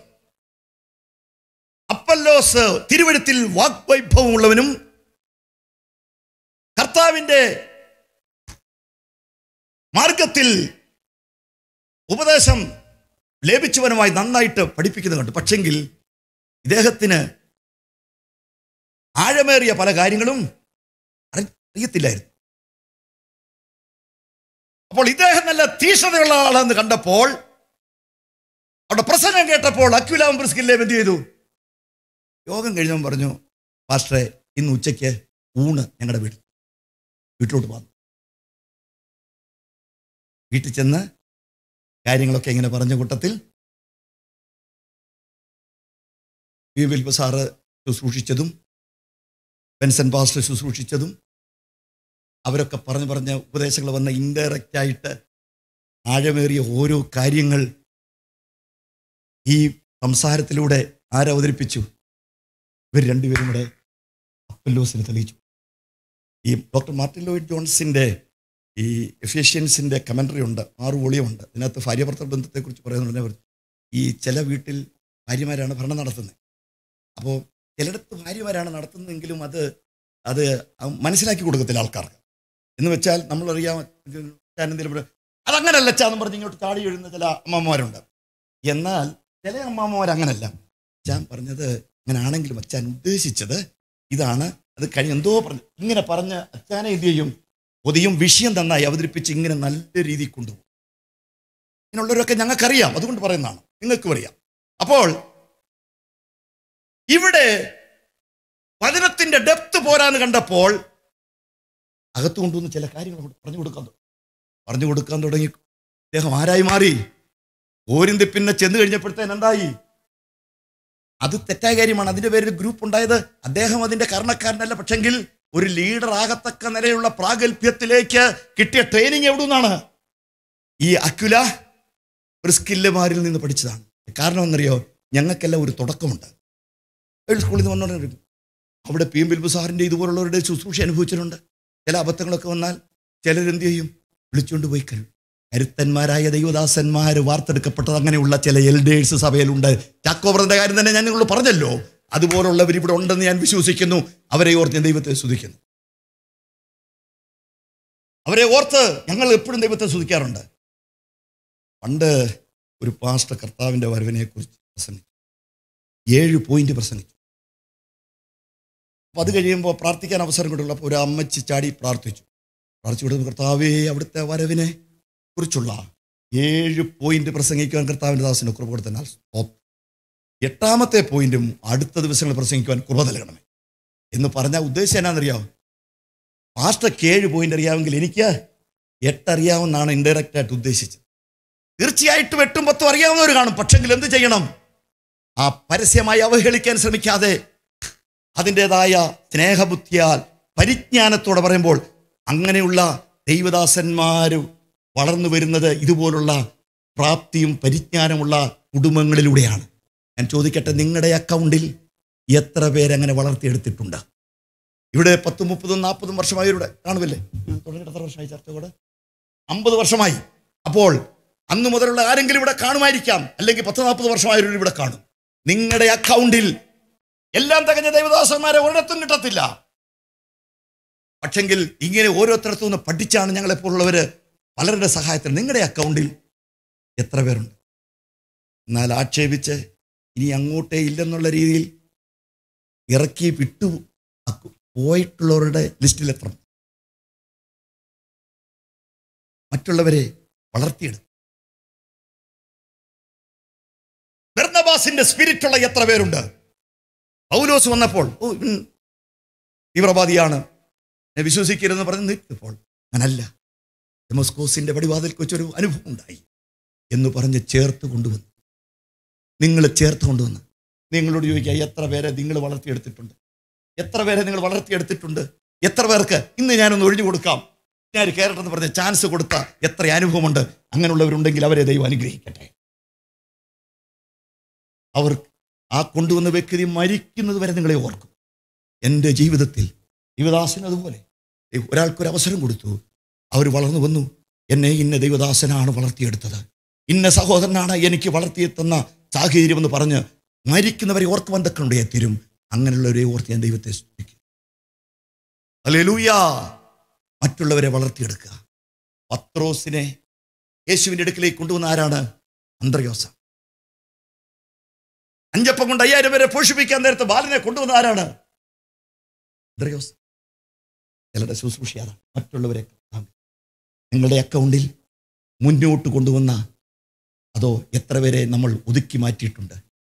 അപ്പല്ലോസ് തിരുവഴുത്തിൽ വാഗ്വൈഭവമുള്ളവനും കർത്താവിന്റെ മാർഗത്തിൽ ഉപദേശം ലഭിച്ചവനുമായി നന്നായിട്ട് പഠിപ്പിക്കുന്നത് കണ്ടു പക്ഷെങ്കിൽ ഇദ്ദേഹത്തിന് ആഴമേറിയ പല കാര്യങ്ങളും അറി- അറിയത്തില്ലായിരുന്നു അപ്പോൾ ഇദ്ദേഹം നല്ല തീഷ്ണതയുള്ള ആളെന്ന് കണ്ടപ്പോൾ അവിടെ പ്രസംഗം കേട്ടപ്പോൾ അക്വിലാം പ്രിസ്കില്ലേം എന്ത് ചെയ്തു യോഗം കഴിഞ്ഞവൻ പറഞ്ഞു പാസ്റ്ററെ ഇന്ന് ഉച്ചയ്ക്ക് ഊണ് ഞങ്ങളുടെ വീട്ടിൽ വീട്ടിലോട്ട് വന്നു വീട്ടിൽ ചെന്ന് കാര്യങ്ങളൊക്കെ ഇങ്ങനെ പറഞ്ഞ കൂട്ടത്തിൽ വി വിൽബ സാറ് ശുശ്രൂഷിച്ചതും ബെൻസൺ പാസ്റ്റർ ശുശ്രൂഷിച്ചതും അവരൊക്കെ പറഞ്ഞു പറഞ്ഞ ഉപദേശങ്ങൾ വന്ന ഇൻഡയറക്റ്റ് ആയിട്ട് ആഴമേറിയ ഓരോ കാര്യങ്ങൾ ഈ സംസാരത്തിലൂടെ ആരവതരിപ്പിച്ചു ഇവർ രണ്ടുപേരും കൂടെ അപ്പല്ലോസിനെ തെളിയിച്ചു ഈ ഡോക്ടർ മാർട്ടിൻ ലോയിഡ് ജോൺസിൻ്റെ ഈ എഫിഷ്യൻസിൻ്റെ കമൻട്രി ഉണ്ട് ആറ് വോളിയമുണ്ട് ഇതിനകത്ത് ഭാര്യാഭർത്തൃ ബന്ധത്തെക്കുറിച്ച് പറയുന്നുണ്ട് ഈ ചില വീട്ടിൽ ഭാര്യമാരാണ് ഭരണം നടത്തുന്നത് അപ്പോൾ ചിലയിടത്ത് ഭാര്യമാരാണ് നടത്തുന്നതെങ്കിലും അത് അത് മനസ്സിലാക്കി കൊടുക്കത്തില്ല ആൾക്കാർക്ക് എന്ന് വെച്ചാൽ നമ്മളറിയാം ഞാൻ എന്തെങ്കിലും പറയും, അതങ്ങനല്ല അച്ഛാ എന്ന് പറഞ്ഞ് ഇങ്ങോട്ട് ചാടി എഴുതുന്ന ചില അമ്മമാരുണ്ട് എന്നാൽ ചില അമ്മമാർ അങ്ങനല്ല അച്ഛാൻ പറഞ്ഞത് അങ്ങനെ ആണെങ്കിലും അച്ഛൻ ഉദ്ദേശിച്ചത് ഇതാണ് അത് കഴിഞ്ഞ് എന്തോ പറഞ്ഞു ഇങ്ങനെ പറഞ്ഞ് അച്ഛനെ എന്ത് ചെയ്യും പൊതിയും വിഷയം നന്നായി അവതരിപ്പിച്ച് ഇങ്ങനെ നല്ല രീതിയിൽ കൊണ്ടുപോകും ഇങ്ങനെയുള്ളവരൊക്കെ ഞങ്ങൾക്കറിയാം അതുകൊണ്ട് പറയുന്നതാണ് നിങ്ങൾക്കും അറിയാം അപ്പോൾ ഇവിടെ വചനത്തിന്റെ ഡെപ്ത് പോരാന്ന് കണ്ടപ്പോൾ അകത്ത് കൊണ്ടുവന്ന് ചില കാര്യങ്ങൾ അങ്ങോട്ട് പറഞ്ഞു കൊടുക്കാൻ തുടങ്ങി പറഞ്ഞു കൊടുക്കാൻ തുടങ്ങി അദ്ദേഹം ആരായി മാറി ഓരിന്തി പിന്നെ ചെന്ന് കഴിഞ്ഞപ്പോഴത്തേന് എന്തായി അത് തെറ്റായ കാര്യമാണ് അതിന്റെ പേരിൽ ഗ്രൂപ്പ് ഉണ്ടായത് അദ്ദേഹം അതിന്റെ കാരണക്കാരനല്ല പക്ഷെങ്കിൽ ഒരു ലീഡർ ആകത്തക്ക നിലയുള്ള പ്രാഗൽഭ്യത്തിലേക്ക് കിട്ടിയ ട്രെയിനിങ് എവിടെ നിന്നാണ് ഈ അക്യുല ഒരു സ്കില്ലുമാരിൽ നിന്ന് പഠിച്ചതാണ് കാരണം എന്നറിയോ ഞങ്ങൾക്കെല്ലാം ഒരു തുടക്കമുണ്ട് ഒരു സ്കൂളിൽ നിന്ന് വന്നുകൊണ്ടിരിക്കും അവിടെ പി എം ബിൽബു സാറിൻ്റെ ഇതുപോലുള്ളവരുടെ ശുശ്രൂഷ അനുഭവിച്ചിട്ടുണ്ട് ചില അബദ്ധങ്ങളൊക്കെ വന്നാൽ ചിലരെന്ത് ചെയ്യും വിളിച്ചുകൊണ്ട് പോയി കഴിയും കരുത്തന്മാരായ ദൈവദാസന്മാർ വാർത്തെടുക്കപ്പെട്ടത് അങ്ങനെയുള്ള ചില എൽഡേഴ്സ് സഭയിലുണ്ട് ചാക്കോബ്രന്റെ കാര്യം തന്നെ ഞാൻ നിങ്ങളോട് പറഞ്ഞല്ലോ അതുപോലുള്ളവർ ഇവിടെ ഉണ്ടെന്ന് ഞാൻ വിശ്വസിക്കുന്നു അവരെ ഓർത്ത് ഞാൻ ദൈവത്തെ സ്തുതിക്കുന്നു അവരെ ഓർത്ത് ഞങ്ങൾ എപ്പോഴും ദൈവത്തെ സ്തുതിക്കാറുണ്ട് പണ്ട് ഒരു പാസ്റ്റർ കർത്താവിൻ്റെ വരവിനെ കുറിച്ച് പ്രസംഗിച്ചു ഏഴ് പോയിന്റ് പ്രസംഗിച്ചു അപ്പോൾ അത് കഴിയുമ്പോൾ പ്രാർത്ഥിക്കാൻ അവസരം കിട്ടുള്ളപ്പോൾ ഒരു അമ്മച്ചി ചാടി പ്രാർത്ഥിച്ചു പ്രാർത്ഥിച്ചു കൊടുത്തു കർത്താവേ അവിടുത്തെ വരവിനെ കുറിച്ചുള്ള ഏഴ് പോയിന്റ് പ്രസംഗിക്കുവാൻ കർത്താവിൻ്റെ ദാസിന് കുറവ് കൊടുത്തനാൽ സ്തോത്രം. എട്ടാമത്തെ പോയിന്റും അടുത്ത ദിവസങ്ങളിൽ പ്രസംഗിക്കുവാൻ കുറവ് നൽകണമേ എന്ന് പറഞ്ഞ ഉദ്ദേശം എന്നാണെന്നറിയാമോ പാസ്റ്റർക്ക് ഏഴ് പോയിന്റ് അറിയാമെങ്കിൽ എനിക്ക് എട്ടറിയാമെന്നാണ് ഇൻഡയറക്റ്റ് ആയിട്ട് ഉദ്ദേശിച്ചത് തീർച്ചയായിട്ടും എട്ടും പത്തും അറിയാവുന്നവർ കാണും പക്ഷെങ്കിൽ എന്ത് ചെയ്യണം ആ പരസ്യമായി അവഹേളിക്കാൻ ശ്രമിക്കാതെ അതിൻ്റെതായ സ്നേഹബുദ്ധിയാൽ പരിജ്ഞാനത്തോടെ പറയുമ്പോൾ അങ്ങനെയുള്ള ദൈവദാസന്മാർ വളർന്നു വരുന്നത് ഇതുപോലുള്ള പ്രാപ്തിയും പരിജ്ഞാനമുള്ള കുടുംബങ്ങളിലൂടെയാണ് ഞാൻ ചോദിക്കട്ടെ നിങ്ങളുടെ അക്കൗണ്ടിൽ എത്ര പേരങ്ങനെ വളർത്തിയെടുത്തിട്ടുണ്ട് ഇവിടെ പത്തും മുപ്പതും നാൽപ്പതും വർഷമായവരുടെ കാണുമല്ലേ ഇത് തുടങ്ങിയിട്ട് എത്ര വർഷമായി ചർച്ച കൂടെ അമ്പത് വർഷമായി അപ്പോൾ അന്ന് മുതലുള്ള ആരെങ്കിലും ഇവിടെ കാണുമായിരിക്കാം അല്ലെങ്കിൽ പത്ത് നാൽപ്പത് വർഷമായവരും ഇവിടെ കാണും നിങ്ങളുടെ അക്കൗണ്ടിൽ എല്ലാം തികഞ്ഞ ദൈവദാസന്മാരെ ഒരിടത്തും കിട്ടത്തില്ല പക്ഷെങ്കിൽ ഇങ്ങനെ ഓരോരുത്തരത്തു നിന്ന് പഠിച്ചാണ് ഞങ്ങളെപ്പോലുള്ളവര് പലരുടെ സഹായത്തിന് നിങ്ങളുടെ അക്കൗണ്ടിൽ എത്ര പേരുണ്ട് എന്നാൽ ആക്ഷേപിച്ച് ഇനി അങ്ങോട്ടേ ഇല്ലെന്നുള്ള രീതിയിൽ ഇറക്കി വിട്ടു അക്കു- പോയിട്ടുള്ളവരുടെ ലിസ്റ്റിൽ എത്ര മറ്റുള്ളവരെ വളർത്തിയെടുത്തു ബർന്നബാസിന്റെ സ്പിരിറ്റുള്ള എത്ര പേരുണ്ട് പൗലോസ് വന്നപ്പോൾ ഓ ഇവൻ തീവ്രവാദിയാണ് എന്നെ വിശ്വസിക്കരുതെന്ന് പറഞ്ഞ് നിൽക്കുമ്പോൾ അങ്ങനല്ല ഡെമോസ്കോസിന്റെ പടിവാതിൽക്ക് വെച്ചൊരു അനുഭവം ഉണ്ടായി എന്ന് പറഞ്ഞ് ചേർത്ത് കൊണ്ടുവന്നു നിങ്ങൾ ചേർത്ത് കൊണ്ടുവന്ന് നിങ്ങളോട് ചോദിക്കുക എത്ര പേരെ നിങ്ങൾ വളർത്തിയെടുത്തിട്ടുണ്ട് എത്ര പേരെ നിങ്ങൾ വളർത്തിയെടുത്തിട്ടുണ്ട് എത്ര പേർക്ക് ഇന്ന് ഞാനൊന്ന് ഒഴിഞ്ഞു കൊടുക്കാം ഞാൻ കയറട്ടെന്ന് പറഞ്ഞ ചാൻസ് കൊടുത്ത എത്ര അനുഭവമുണ്ട് അങ്ങനെയുള്ളവരുണ്ടെങ്കിൽ അവരെ ദൈവം അനുഗ്രഹിക്കട്ടെ അവർ ആ കൊണ്ടുവന്ന വ്യക്തി മരിക്കുന്നത് വരെ നിങ്ങളെ ഓർക്കും എൻ്റെ ജീവിതത്തിൽ ദൈവദാസൻ അതുപോലെ ദൈവം ഒരാൾക്കൊരു അവസരം കൊടുത്തു അവർ വളർന്നു വന്നു എന്നെ ഇന്ന ദൈവദാസനാണ് വളർത്തിയെടുത്തത് ഇന്ന സഹോദരനാണ് എനിക്ക് വളർത്തിയെത്തുന്ന സാഹചര്യം എന്ന് പറഞ്ഞ് മരിക്കുന്നവരെ ഓർക്കുവാൻ തക്കണ്ടേ തീരും അങ്ങനെയുള്ളവരെ ഓർത്ത് ഞാൻ ദൈവത്തെ സ്തുതിക്കും അല്ലേലൂയാ മറ്റുള്ളവരെ വളർത്തിയെടുക്കുക പത്രോസിനെ യേശുവിൻ്റെ അടുക്കിലേക്ക് കൊണ്ടുവന്ന ആരാണ് അന്ത്രയോസ അഞ്ചപ്പം കൊണ്ട് അയ്യായിരം പേരെ പോഷിപ്പിക്കാൻ നേരത്തെ ബാലനെ കൊണ്ടുവന്ന ആരാണ് അന്ത്രയോസ് ചിലരുടെ ശുശ്രൂഷയാണ് മറ്റുള്ളവരെ കർത്താവ് നിങ്ങളുടെ അക്കൗണ്ടിൽ മുന്നോട്ട് കൊണ്ടുവന്ന അതോ എത്ര പേരെ നമ്മൾ ഒതുക്കി മാറ്റിയിട്ടുണ്ട്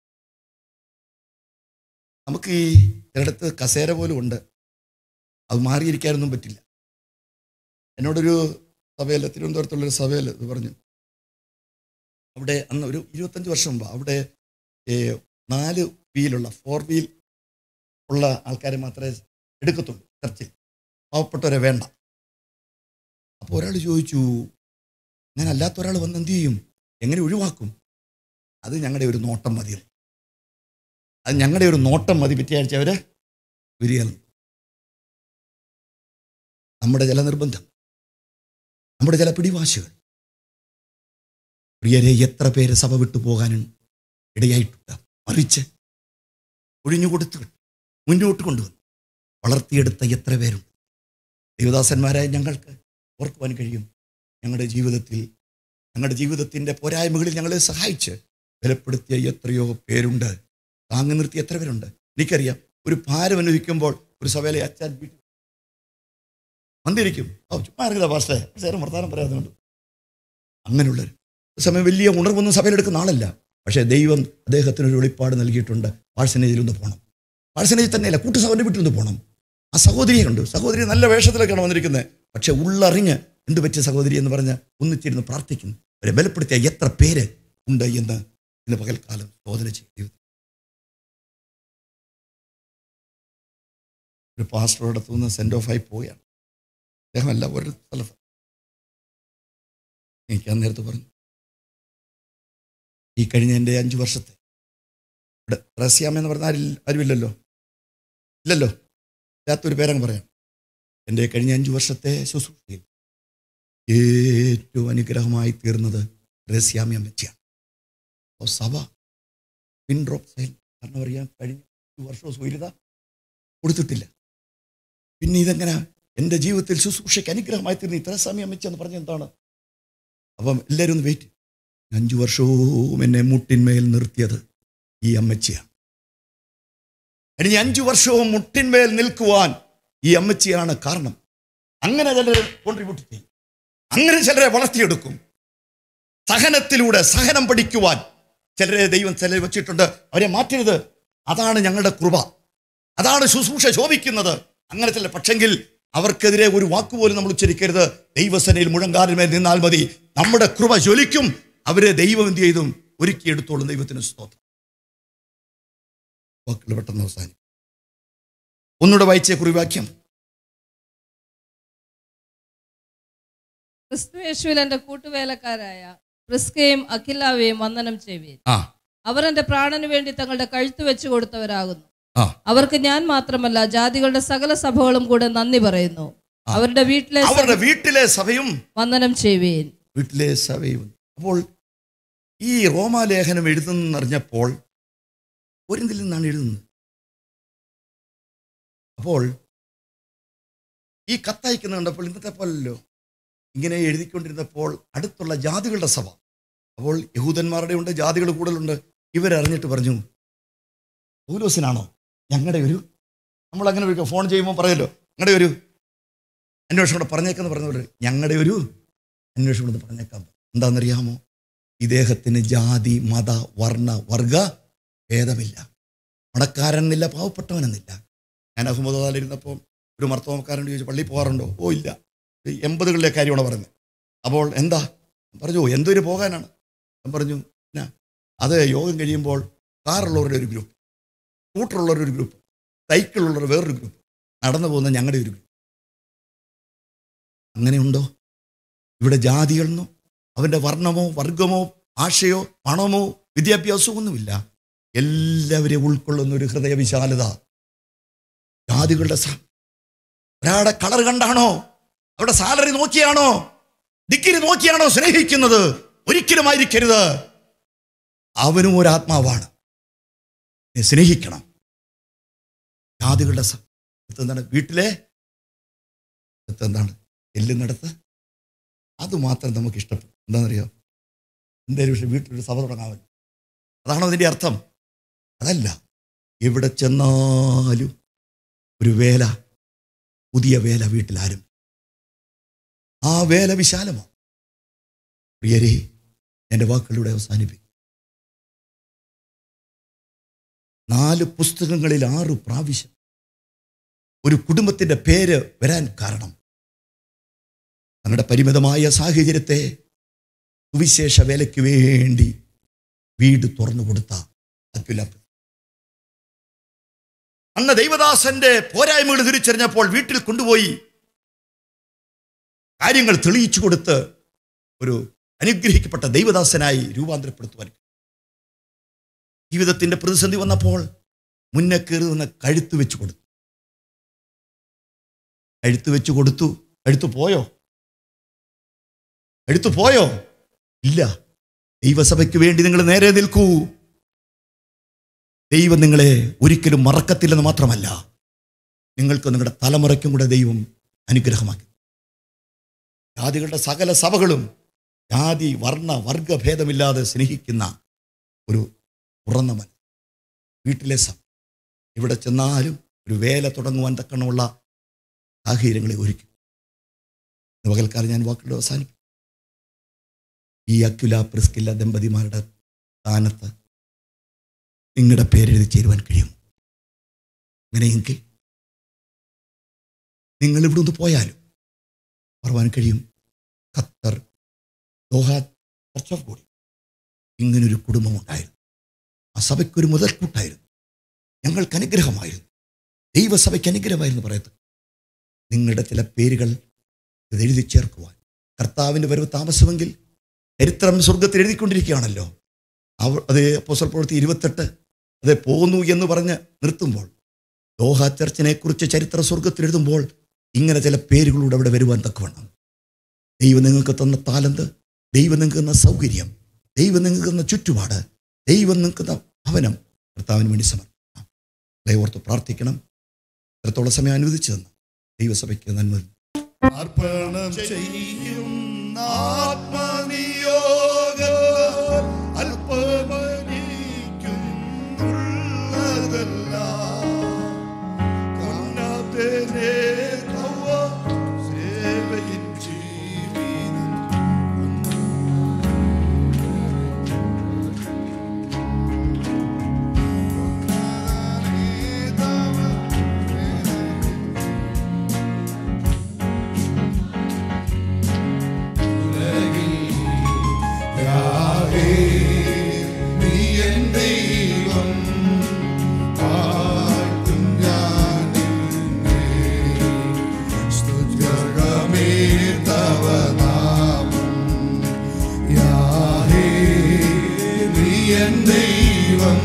നമുക്ക് ഈ ചിലയിടത്ത് കസേര പോലും ഉണ്ട് അത് മാറിയിരിക്കാനൊന്നും പറ്റില്ല എന്നോടൊരു സഭയിൽ തിരുവനന്തപുരത്തുള്ളൊരു സഭയിൽ ഇത് പറഞ്ഞു അവിടെ അന്ന് ഒരു ഇരുപത്തഞ്ച് വർഷം മുമ്പ് അവിടെ ഏ, നാല് വീലുള്ള ഫോർ വീൽ ഉള്ള ആൾക്കാരെ മാത്രമേ എടുക്കത്തുള്ളൂ ചർച്ചിൽ പാവപ്പെട്ടവരെ വേണ്ട അപ്പോൾ ഒരാൾ ചോദിച്ചു ഞാൻ അല്ലാത്ത ഒരാൾ വന്ന് എന്ത് ചെയ്യും എങ്ങനെ ഒഴിവാക്കും അത് ഞങ്ങളുടെ ഒരു നോട്ടം മതി അത് ഞങ്ങളുടെ ഒരു നോട്ടം മതി പിറ്റേയാഴ്ച അവര് വരികയാണ് നമ്മുടെ ചില നിർബന്ധം നമ്മുടെ ചില പിടിവാശികൾ പ്രിയരെ എത്ര പേര് സഭ വിട്ടു പോകാനും ഇടയായിട്ടുണ്ട് മറിച്ച് ഒഴിഞ്ഞു കൊടുത്തു മുന്നോട്ട് കൊണ്ടുവന്നു വളർത്തിയെടുത്ത എത്ര പേരുണ്ട് ദേവദാസന്മാരായ ഞങ്ങൾക്ക് ഓർക്കുവാൻ കഴിയും ഞങ്ങളുടെ ജീവിതത്തിൽ ഞങ്ങളുടെ ജീവിതത്തിൻ്റെ പോരായ്മകളിൽ ഞങ്ങളെ സഹായിച്ച് ബലപ്പെടുത്തിയ എത്രയോ പേരുണ്ട് താങ്ങി നിർത്തിയ എത്ര പേരുണ്ട് എനിക്കറിയാം ഒരു ഭാരം അനുഭവിക്കുമ്പോൾ ഒരു സഭയിലെ അച്ഛൻ വീട്ടിൽ വന്നിരിക്കും ഓ ചുമ്മാ ഇറങ്ങില്ല പാസ്റ്റേ ചേരം വർത്താനം പറയാതുകൊണ്ട് അങ്ങനെയുള്ളവർ സമയം വലിയ ഉണർവൊന്നും സഭയിലെടുക്കുന്ന ആളല്ല പക്ഷേ ദൈവം അദ്ദേഹത്തിന് ഒരു വെളിപ്പാട് നൽകിയിട്ടുണ്ട് പാഴ്സനേജിൽ ഒന്ന് പോകണം പാഴ്സനേജിൽ തന്നെയല്ല കൂട്ടുസഹോദരൻ്റെ വീട്ടിൽ ഒന്ന് പോകണം ആ സഹോദരിയെ കണ്ടു സഹോദരി നല്ല വേഷത്തിലൊക്കെയാണ് വന്നിരിക്കുന്നത് പക്ഷെ ഉള്ളറിഞ്ഞ് എന്ത് പറ്റിയ സഹോദരി എന്ന് പറഞ്ഞ് ഒന്നിച്ചിരുന്ന് പ്രാർത്ഥിക്കുന്നു അവരെ ബലപ്പെടുത്തിയ എത്ര പേര് ഉണ്ട് എന്ന് ഇന്ന് പകൽക്കാലം ശോധന ചെയ്തു ഒരു പാസ്റ്ററുടെ അടുത്തുനിന്ന് സെൻഡ് ഓഫ് ആയി പോവുകയാണ് അദ്ദേഹം അല്ല ഒരു സ്ഥലത്ത് എനിക്ക് അന്നേരത്ത് പറഞ്ഞു ഈ കഴിഞ്ഞ എൻ്റെ അഞ്ച് വർഷത്തെ ഇവിടെ റസ്യാമ എന്ന് പറഞ്ഞാൽ ആരിൽ ആരുമില്ലല്ലോ ഇല്ലല്ലോ ഇല്ലാത്തൊരു പേരങ്ങ് പറയാം എൻ്റെ കഴിഞ്ഞ അഞ്ച് വർഷത്തെ ശുശ്രൂഷയിൽ ഏറ്റവും അനുഗ്രഹമായി തീർന്നത് റസ്യാമി അമ്മച്ചിയാണ് അപ്പോൾ സഭ പിൻ ഡ്രോപ്പ് സൈൽ കാരണം അറിയാൻ കഴിഞ്ഞ ഒരു വർഷവും സ്വൈര്യത കൊടുത്തിട്ടില്ല പിന്നെ ഇതെങ്ങനെ എൻ്റെ ജീവിതത്തിൽ ശുശ്രൂഷയ്ക്ക് അനുഗ്രഹമായി തീർന്നു ഇത്ര സമയം അമ്മച്ചെന്ന് പറഞ്ഞ എന്താണ് അപ്പം എല്ലാവരും ഒന്ന് വെയിറ്റ് അഞ്ചു വർഷവും എന്നെ മുട്ടിന്മേൽ നിർത്തിയത് ഈ അമ്മച്ചിയാണ് ഇനി അഞ്ചു വർഷവും മുട്ടിന്മേൽ നിൽക്കുവാൻ ഈ അമ്മച്ചിയാണ് കാരണം അങ്ങനെ ചിലർ കോൺട്രിബ്യൂട്ട് ചെയ്യും അങ്ങനെ ചിലരെ വളർത്തിയെടുക്കും സഹനത്തിലൂടെ സഹനം പഠിക്കുവാൻ ചിലരെ ദൈവം ചിലരെ വെച്ചിട്ടുണ്ട് അവരെ മാറ്റരുത് അതാണ് ഞങ്ങളുടെ കൃപ അതാണ് ശുശ്രൂഷ ശോഭിക്കുന്നത് അങ്ങനെ ചില പക്ഷെങ്കിൽ അവർക്കെതിരെ ഒരു വാക്കുപോലും നമ്മൾ ഉച്ചരിക്കരുത് ദൈവസനയിൽ മുഴങ്കാലിന്മേൽ നിന്നാൽ മതി നമ്മുടെ കൃപ ജ്വലിക്കും അവരെ ദൈവം എന്ത് ചെയ്തും ഒരുക്കിയെടുത്തോളും ദൈവത്തിന് സ്തോത്രം വാക്കുകൾ പെട്ടെന്ന് അവസാനം ഒന്നുകൂടെ വായിച്ച കുറിവാക്യം ക്രിസ്തുയേശുവിൽ എൻ്റെ കൂട്ടുവേലക്കാരായ പ്രിസ്കയും അഖിലാവയും വന്ദനം ചെയ്യുവീൻ ആ അവർ എൻ്റെ പ്രാണന് വേണ്ടി തങ്ങളുടെ കഴുത്ത് വെച്ച് കൊടുത്തവരാകുന്നു ആ അവർക്ക് ഞാൻ മാത്രമല്ല ജാതികളുടെ സകല സഭകളും കൂടെ നന്ദി പറയുന്നു അവരുടെ വീട്ടിലെ സ- അവരുടെ വീട്ടിലെ സഭയും വന്ദനം ചെയ്യുവീൻ വീട്ടിലെ സഭയും അപ്പോൾ ഈ റോമാലേഖനം എഴുതുന്നറിഞ്ഞപ്പോൾ ഒരിന്തിൽ നിന്നാണ് എഴുതുന്നത് അപ്പോൾ ഈ കത്തയക്കുന്ന കണ്ടപ്പോൾ ഇന്നത്തെ പോലല്ലോ ഇങ്ങനെ എഴുതിക്കൊണ്ടിരുന്നപ്പോൾ അടുത്തുള്ള ജാതികളുടെ സഭ അപ്പോൾ യഹൂദന്മാരുടെ ഉണ്ട് ജാതികൾ കൂടുതലുണ്ട് ഇവരറിഞ്ഞിട്ട് പറഞ്ഞു പൗലോസിനാണോ ഞങ്ങളുടെ ഒരു നമ്മൾ അങ്ങനെ ഒരു ഫോൺ ചെയ്യുമ്പോൾ പറയല്ലോ ഞങ്ങളുടെ ഒരു അന്വേഷണം കൂടെ പറഞ്ഞേക്കെന്ന് പറഞ്ഞവർ ഞങ്ങളുടെ ഒരു അന്വേഷണം എന്ന് പറഞ്ഞേക്കാം എന്താണെന്നറിയാമോ ഇദ്ദേഹത്തിന് ജാതി മത വർണ്ണ വർഗ ഭേദമില്ല പണക്കാരനെന്നില്ല പാവപ്പെട്ടവനെന്നില്ല ഞാൻ അഹമ്മദാലിരുന്നപ്പോൾ ഒരു മർത്തോമക്കാരനോട് ചോദിച്ചു പള്ളിയിൽ പോകാറുണ്ടോ ഓ ഇല്ല ഈ എൺപതുകളിലെ കാര്യമാണ് പറയുന്നത് അപ്പോൾ എന്താ പറഞ്ഞു "ഓ, എന്തൊരു പോകാനാണ് ഞാൻ പറഞ്ഞു "എന്നാ, അത് യോഗം കഴിയുമ്പോൾ കാറുള്ളവരുടെ ഒരു ഗ്രൂപ്പ് സ്കൂട്ടറുള്ളവരുടെ ഒരു ഗ്രൂപ്പ് സൈക്കിളുള്ളവർ വേറൊരു ഗ്രൂപ്പ് നടന്നു പോകുന്ന ഞങ്ങളുടെ ഒരു ഗ്രൂപ്പ് അങ്ങനെയുണ്ടോ ഇവിടെ ജാതികളെന്നോ അവൻ്റെ വർണ്ണമോ വർഗമോ ഭാഷയോ പണമോ വിദ്യാഭ്യാസമോ ഒന്നുമില്ല എല്ലാവരെയും ഉൾക്കൊള്ളുന്ന ഒരു ഹൃദയവിശാലത ജാതികളുടെ സ- ഒരാളുടെ കളർ കണ്ടാണോ അവരുടെ സാലറി നോക്കിയാണോ ഡിഗ്രി നോക്കിയാണോ സ്നേഹിക്കുന്നത് ഒരിക്കലും ആയിരിക്കരുത് അവനും ഒരു ആത്മാവാണ് നീ സ്നേഹിക്കണം ജാതികളുടെ സ- എന്താണ് വീട്ടിലെ എന്താണ് എല്ലുന്നിടത്ത് അത് മാത്രം നമുക്ക് ഇഷ്ടപ്പെടും എന്താണെന്നറിയോ എന്തായാലും പക്ഷേ വീട്ടിലൊരു സഭ തുടങ്ങാമല്ലോ അതാണോ അതിൻ്റെ അർത്ഥം അതല്ല എവിടെ ചെന്നാലും ഒരു വേല പുതിയ വേല വീട്ടിലാരും ആ വേല വിശാലമാണ് പ്രിയരെ എൻ്റെ വാക്കുകളിലൂടെ അവസാനിപ്പിക്കും നാല് പുസ്തകങ്ങളിൽ ആറ് പ്രാവശ്യം ഒരു കുടുംബത്തിൻ്റെ പേര് വരാൻ കാരണം തങ്ങളുടെ പരിമിതമായ സാഹചര്യത്തെ സുവിശേഷ വേലയ്ക്ക് വേണ്ടി വീട് തുറന്നു കൊടുത്ത അക്യുല അന്ന് ദൈവദാസന്റെ പോരായ്മകൾ തിരിച്ചറിഞ്ഞപ്പോൾ വീട്ടിൽ കൊണ്ടുപോയി കാര്യങ്ങൾ തെളിയിച്ചു കൊടുത്ത് ഒരു അനുഗ്രഹിക്കപ്പെട്ട ദൈവദാസനായി രൂപാന്തരപ്പെടുത്തുവാൻ ജീവിതത്തിന്റെ പ്രതിസന്ധി വന്നപ്പോൾ മുന്നേ കയറി നിന്ന് കഴുത്ത് വെച്ച് കൊടുത്തു കഴുത്ത് വെച്ച് കൊടുത്തു കഴുത്ത് പോയോ എടുത്തു പോയോ ഇല്ല ദൈവസഭയ്ക്ക് വേണ്ടി നിങ്ങൾ നേരെ നിൽക്കൂ ദൈവം നിങ്ങളെ ഒരിക്കലും മറക്കത്തില്ലെന്ന് മാത്രമല്ല നിങ്ങൾക്ക് നിങ്ങളുടെ തലമുറയ്ക്കും കൂടെ ദൈവം അനുഗ്രഹമാക്കി ജാതികളുടെ സകല സഭകളും ജാതി വർണ്ണ വർഗഭേദമില്ലാതെ സ്നേഹിക്കുന്ന ഒരു തുറന്ന മൻ വീട്ടിലെ സഭ ഇവിടെ ചെന്നാലും ഒരു വേല തുടങ്ങുവാൻ തക്കണമുള്ള സാഹചര്യങ്ങളെ ഒരുക്കി ഇന്ന് പകൽക്കാലം ഞാൻ വാക്കുകൾ അവസാനിപ്പിക്കും ഈ അക്യുല പ്രിസ്കില്ല ദമ്പതിമാരുടെ സ്ഥാനത്ത് നിങ്ങളുടെ പേരെഴുതി ചേരുവാൻ കഴിയും അങ്ങനെയെങ്കിൽ നിങ്ങൾ ഇവിടെ നിന്ന് പോയാലും പറയാൻ കഴിയും Qatar Doha church of God ഇങ്ങനൊരു കുടുംബമുണ്ടായിരുന്നു ആ സഭയ്ക്കൊരു മുതൽക്കൂട്ടായിരുന്നു ഞങ്ങൾക്ക് അനുഗ്രഹമായിരുന്നു ദൈവസഭയ്ക്ക് അനുഗ്രഹമായിരുന്നു പറയത്ത് നിങ്ങളുടെ ചില പേരുകൾ ഇത് എഴുതി ചേർക്കുവാൻ കർത്താവിൻ്റെ വരവ് താമസമെങ്കിൽ ചരിത്രം സ്വർഗത്തിൽ എഴുതിക്കൊണ്ടിരിക്കുകയാണല്ലോ അവ അത് അപ്പോസ്റ്റൽ പ്രവൃത്തി ഇരുപത്തെട്ട് അത് പോന്നു എന്ന് പറഞ്ഞ് നിർത്തുമ്പോൾ ദോഹ ചർച്ചിനെ കുറിച്ച് ചരിത്ര സ്വർഗത്തിൽ എഴുതുമ്പോൾ ഇങ്ങനെ ചില പേരുകളൂടെ അവിടെ വരുവാൻ തക്കവണ്ണം ദൈവം നിങ്ങൾക്ക് തന്ന താലന്ത് ദൈവം നിങ്ങൾക്ക് തന്ന സൗകര്യം ദൈവം നിങ്ങൾക്ക് തന്ന ചുറ്റുപാട് ദൈവം നിങ്ങൾക്ക് തന്ന ഭവനം കർത്താവിന് വേണ്ടി സമർപ്പിക്കണം ദൈവോർത്ത് പ്രാർത്ഥിക്കണം എത്രത്തോളം സമയം അനുവദിച്ചു തന്നു ദൈവസഭയ്ക്ക് നന്മ അർപ്പണം ചെയ്യും ആത്മനിയോഗ അല്പമനിക്കുന്നുള്ളതല്ല കൊന്നാത്തേനെ കൗവ സേവയിൻ ജീവിതം യാഹേ, നീ എൻ ദൈവം. പാട്ടും ഞാൻ നിന്നെ. സ്തുത്യർഹമേ തവ നാമം. യാഹേ, നീ എൻ ദൈവം.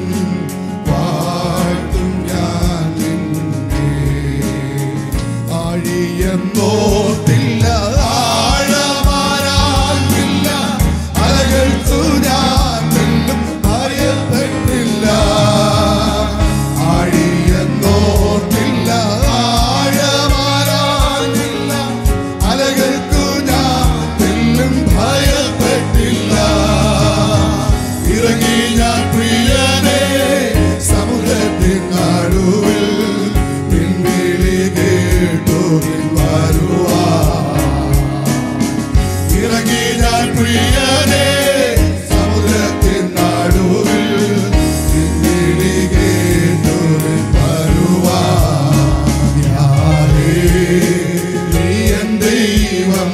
പാട്ടും ഞാൻ നിന്നെ. ആഴിയെന്നോർത്തില്ല ആഴമാരാകില്ല അലകൾക്കു ഞാൻ വെല്ലും ഭയപ്പെട്ടില്ല ആഴിയെന്നോർത്തില്ല ആഴമാരാകില്ല അലകൾക്കു ഞാൻ വെല്ലും ഭയപ്പെട്ടില്ല ഇറങ്ങി ഞാൻ പ്രിയനെ സമുദ്രത്തിൻ നടുവിൽ പിൻവിളി കേട്ടു വരുവാ ഇറങ്ങി ഞാൻ പ്രിയനെ സമുദ്രത്തിൻ നടുവിൽ പിൻവിളി കേട്ടു വരുവാ യാഹേ, നീ എൻ ദൈവം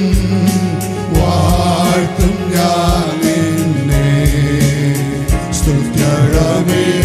വാഴ്ത്തും ഞാൻ നിന്നെ സ്തുത്യഴമേ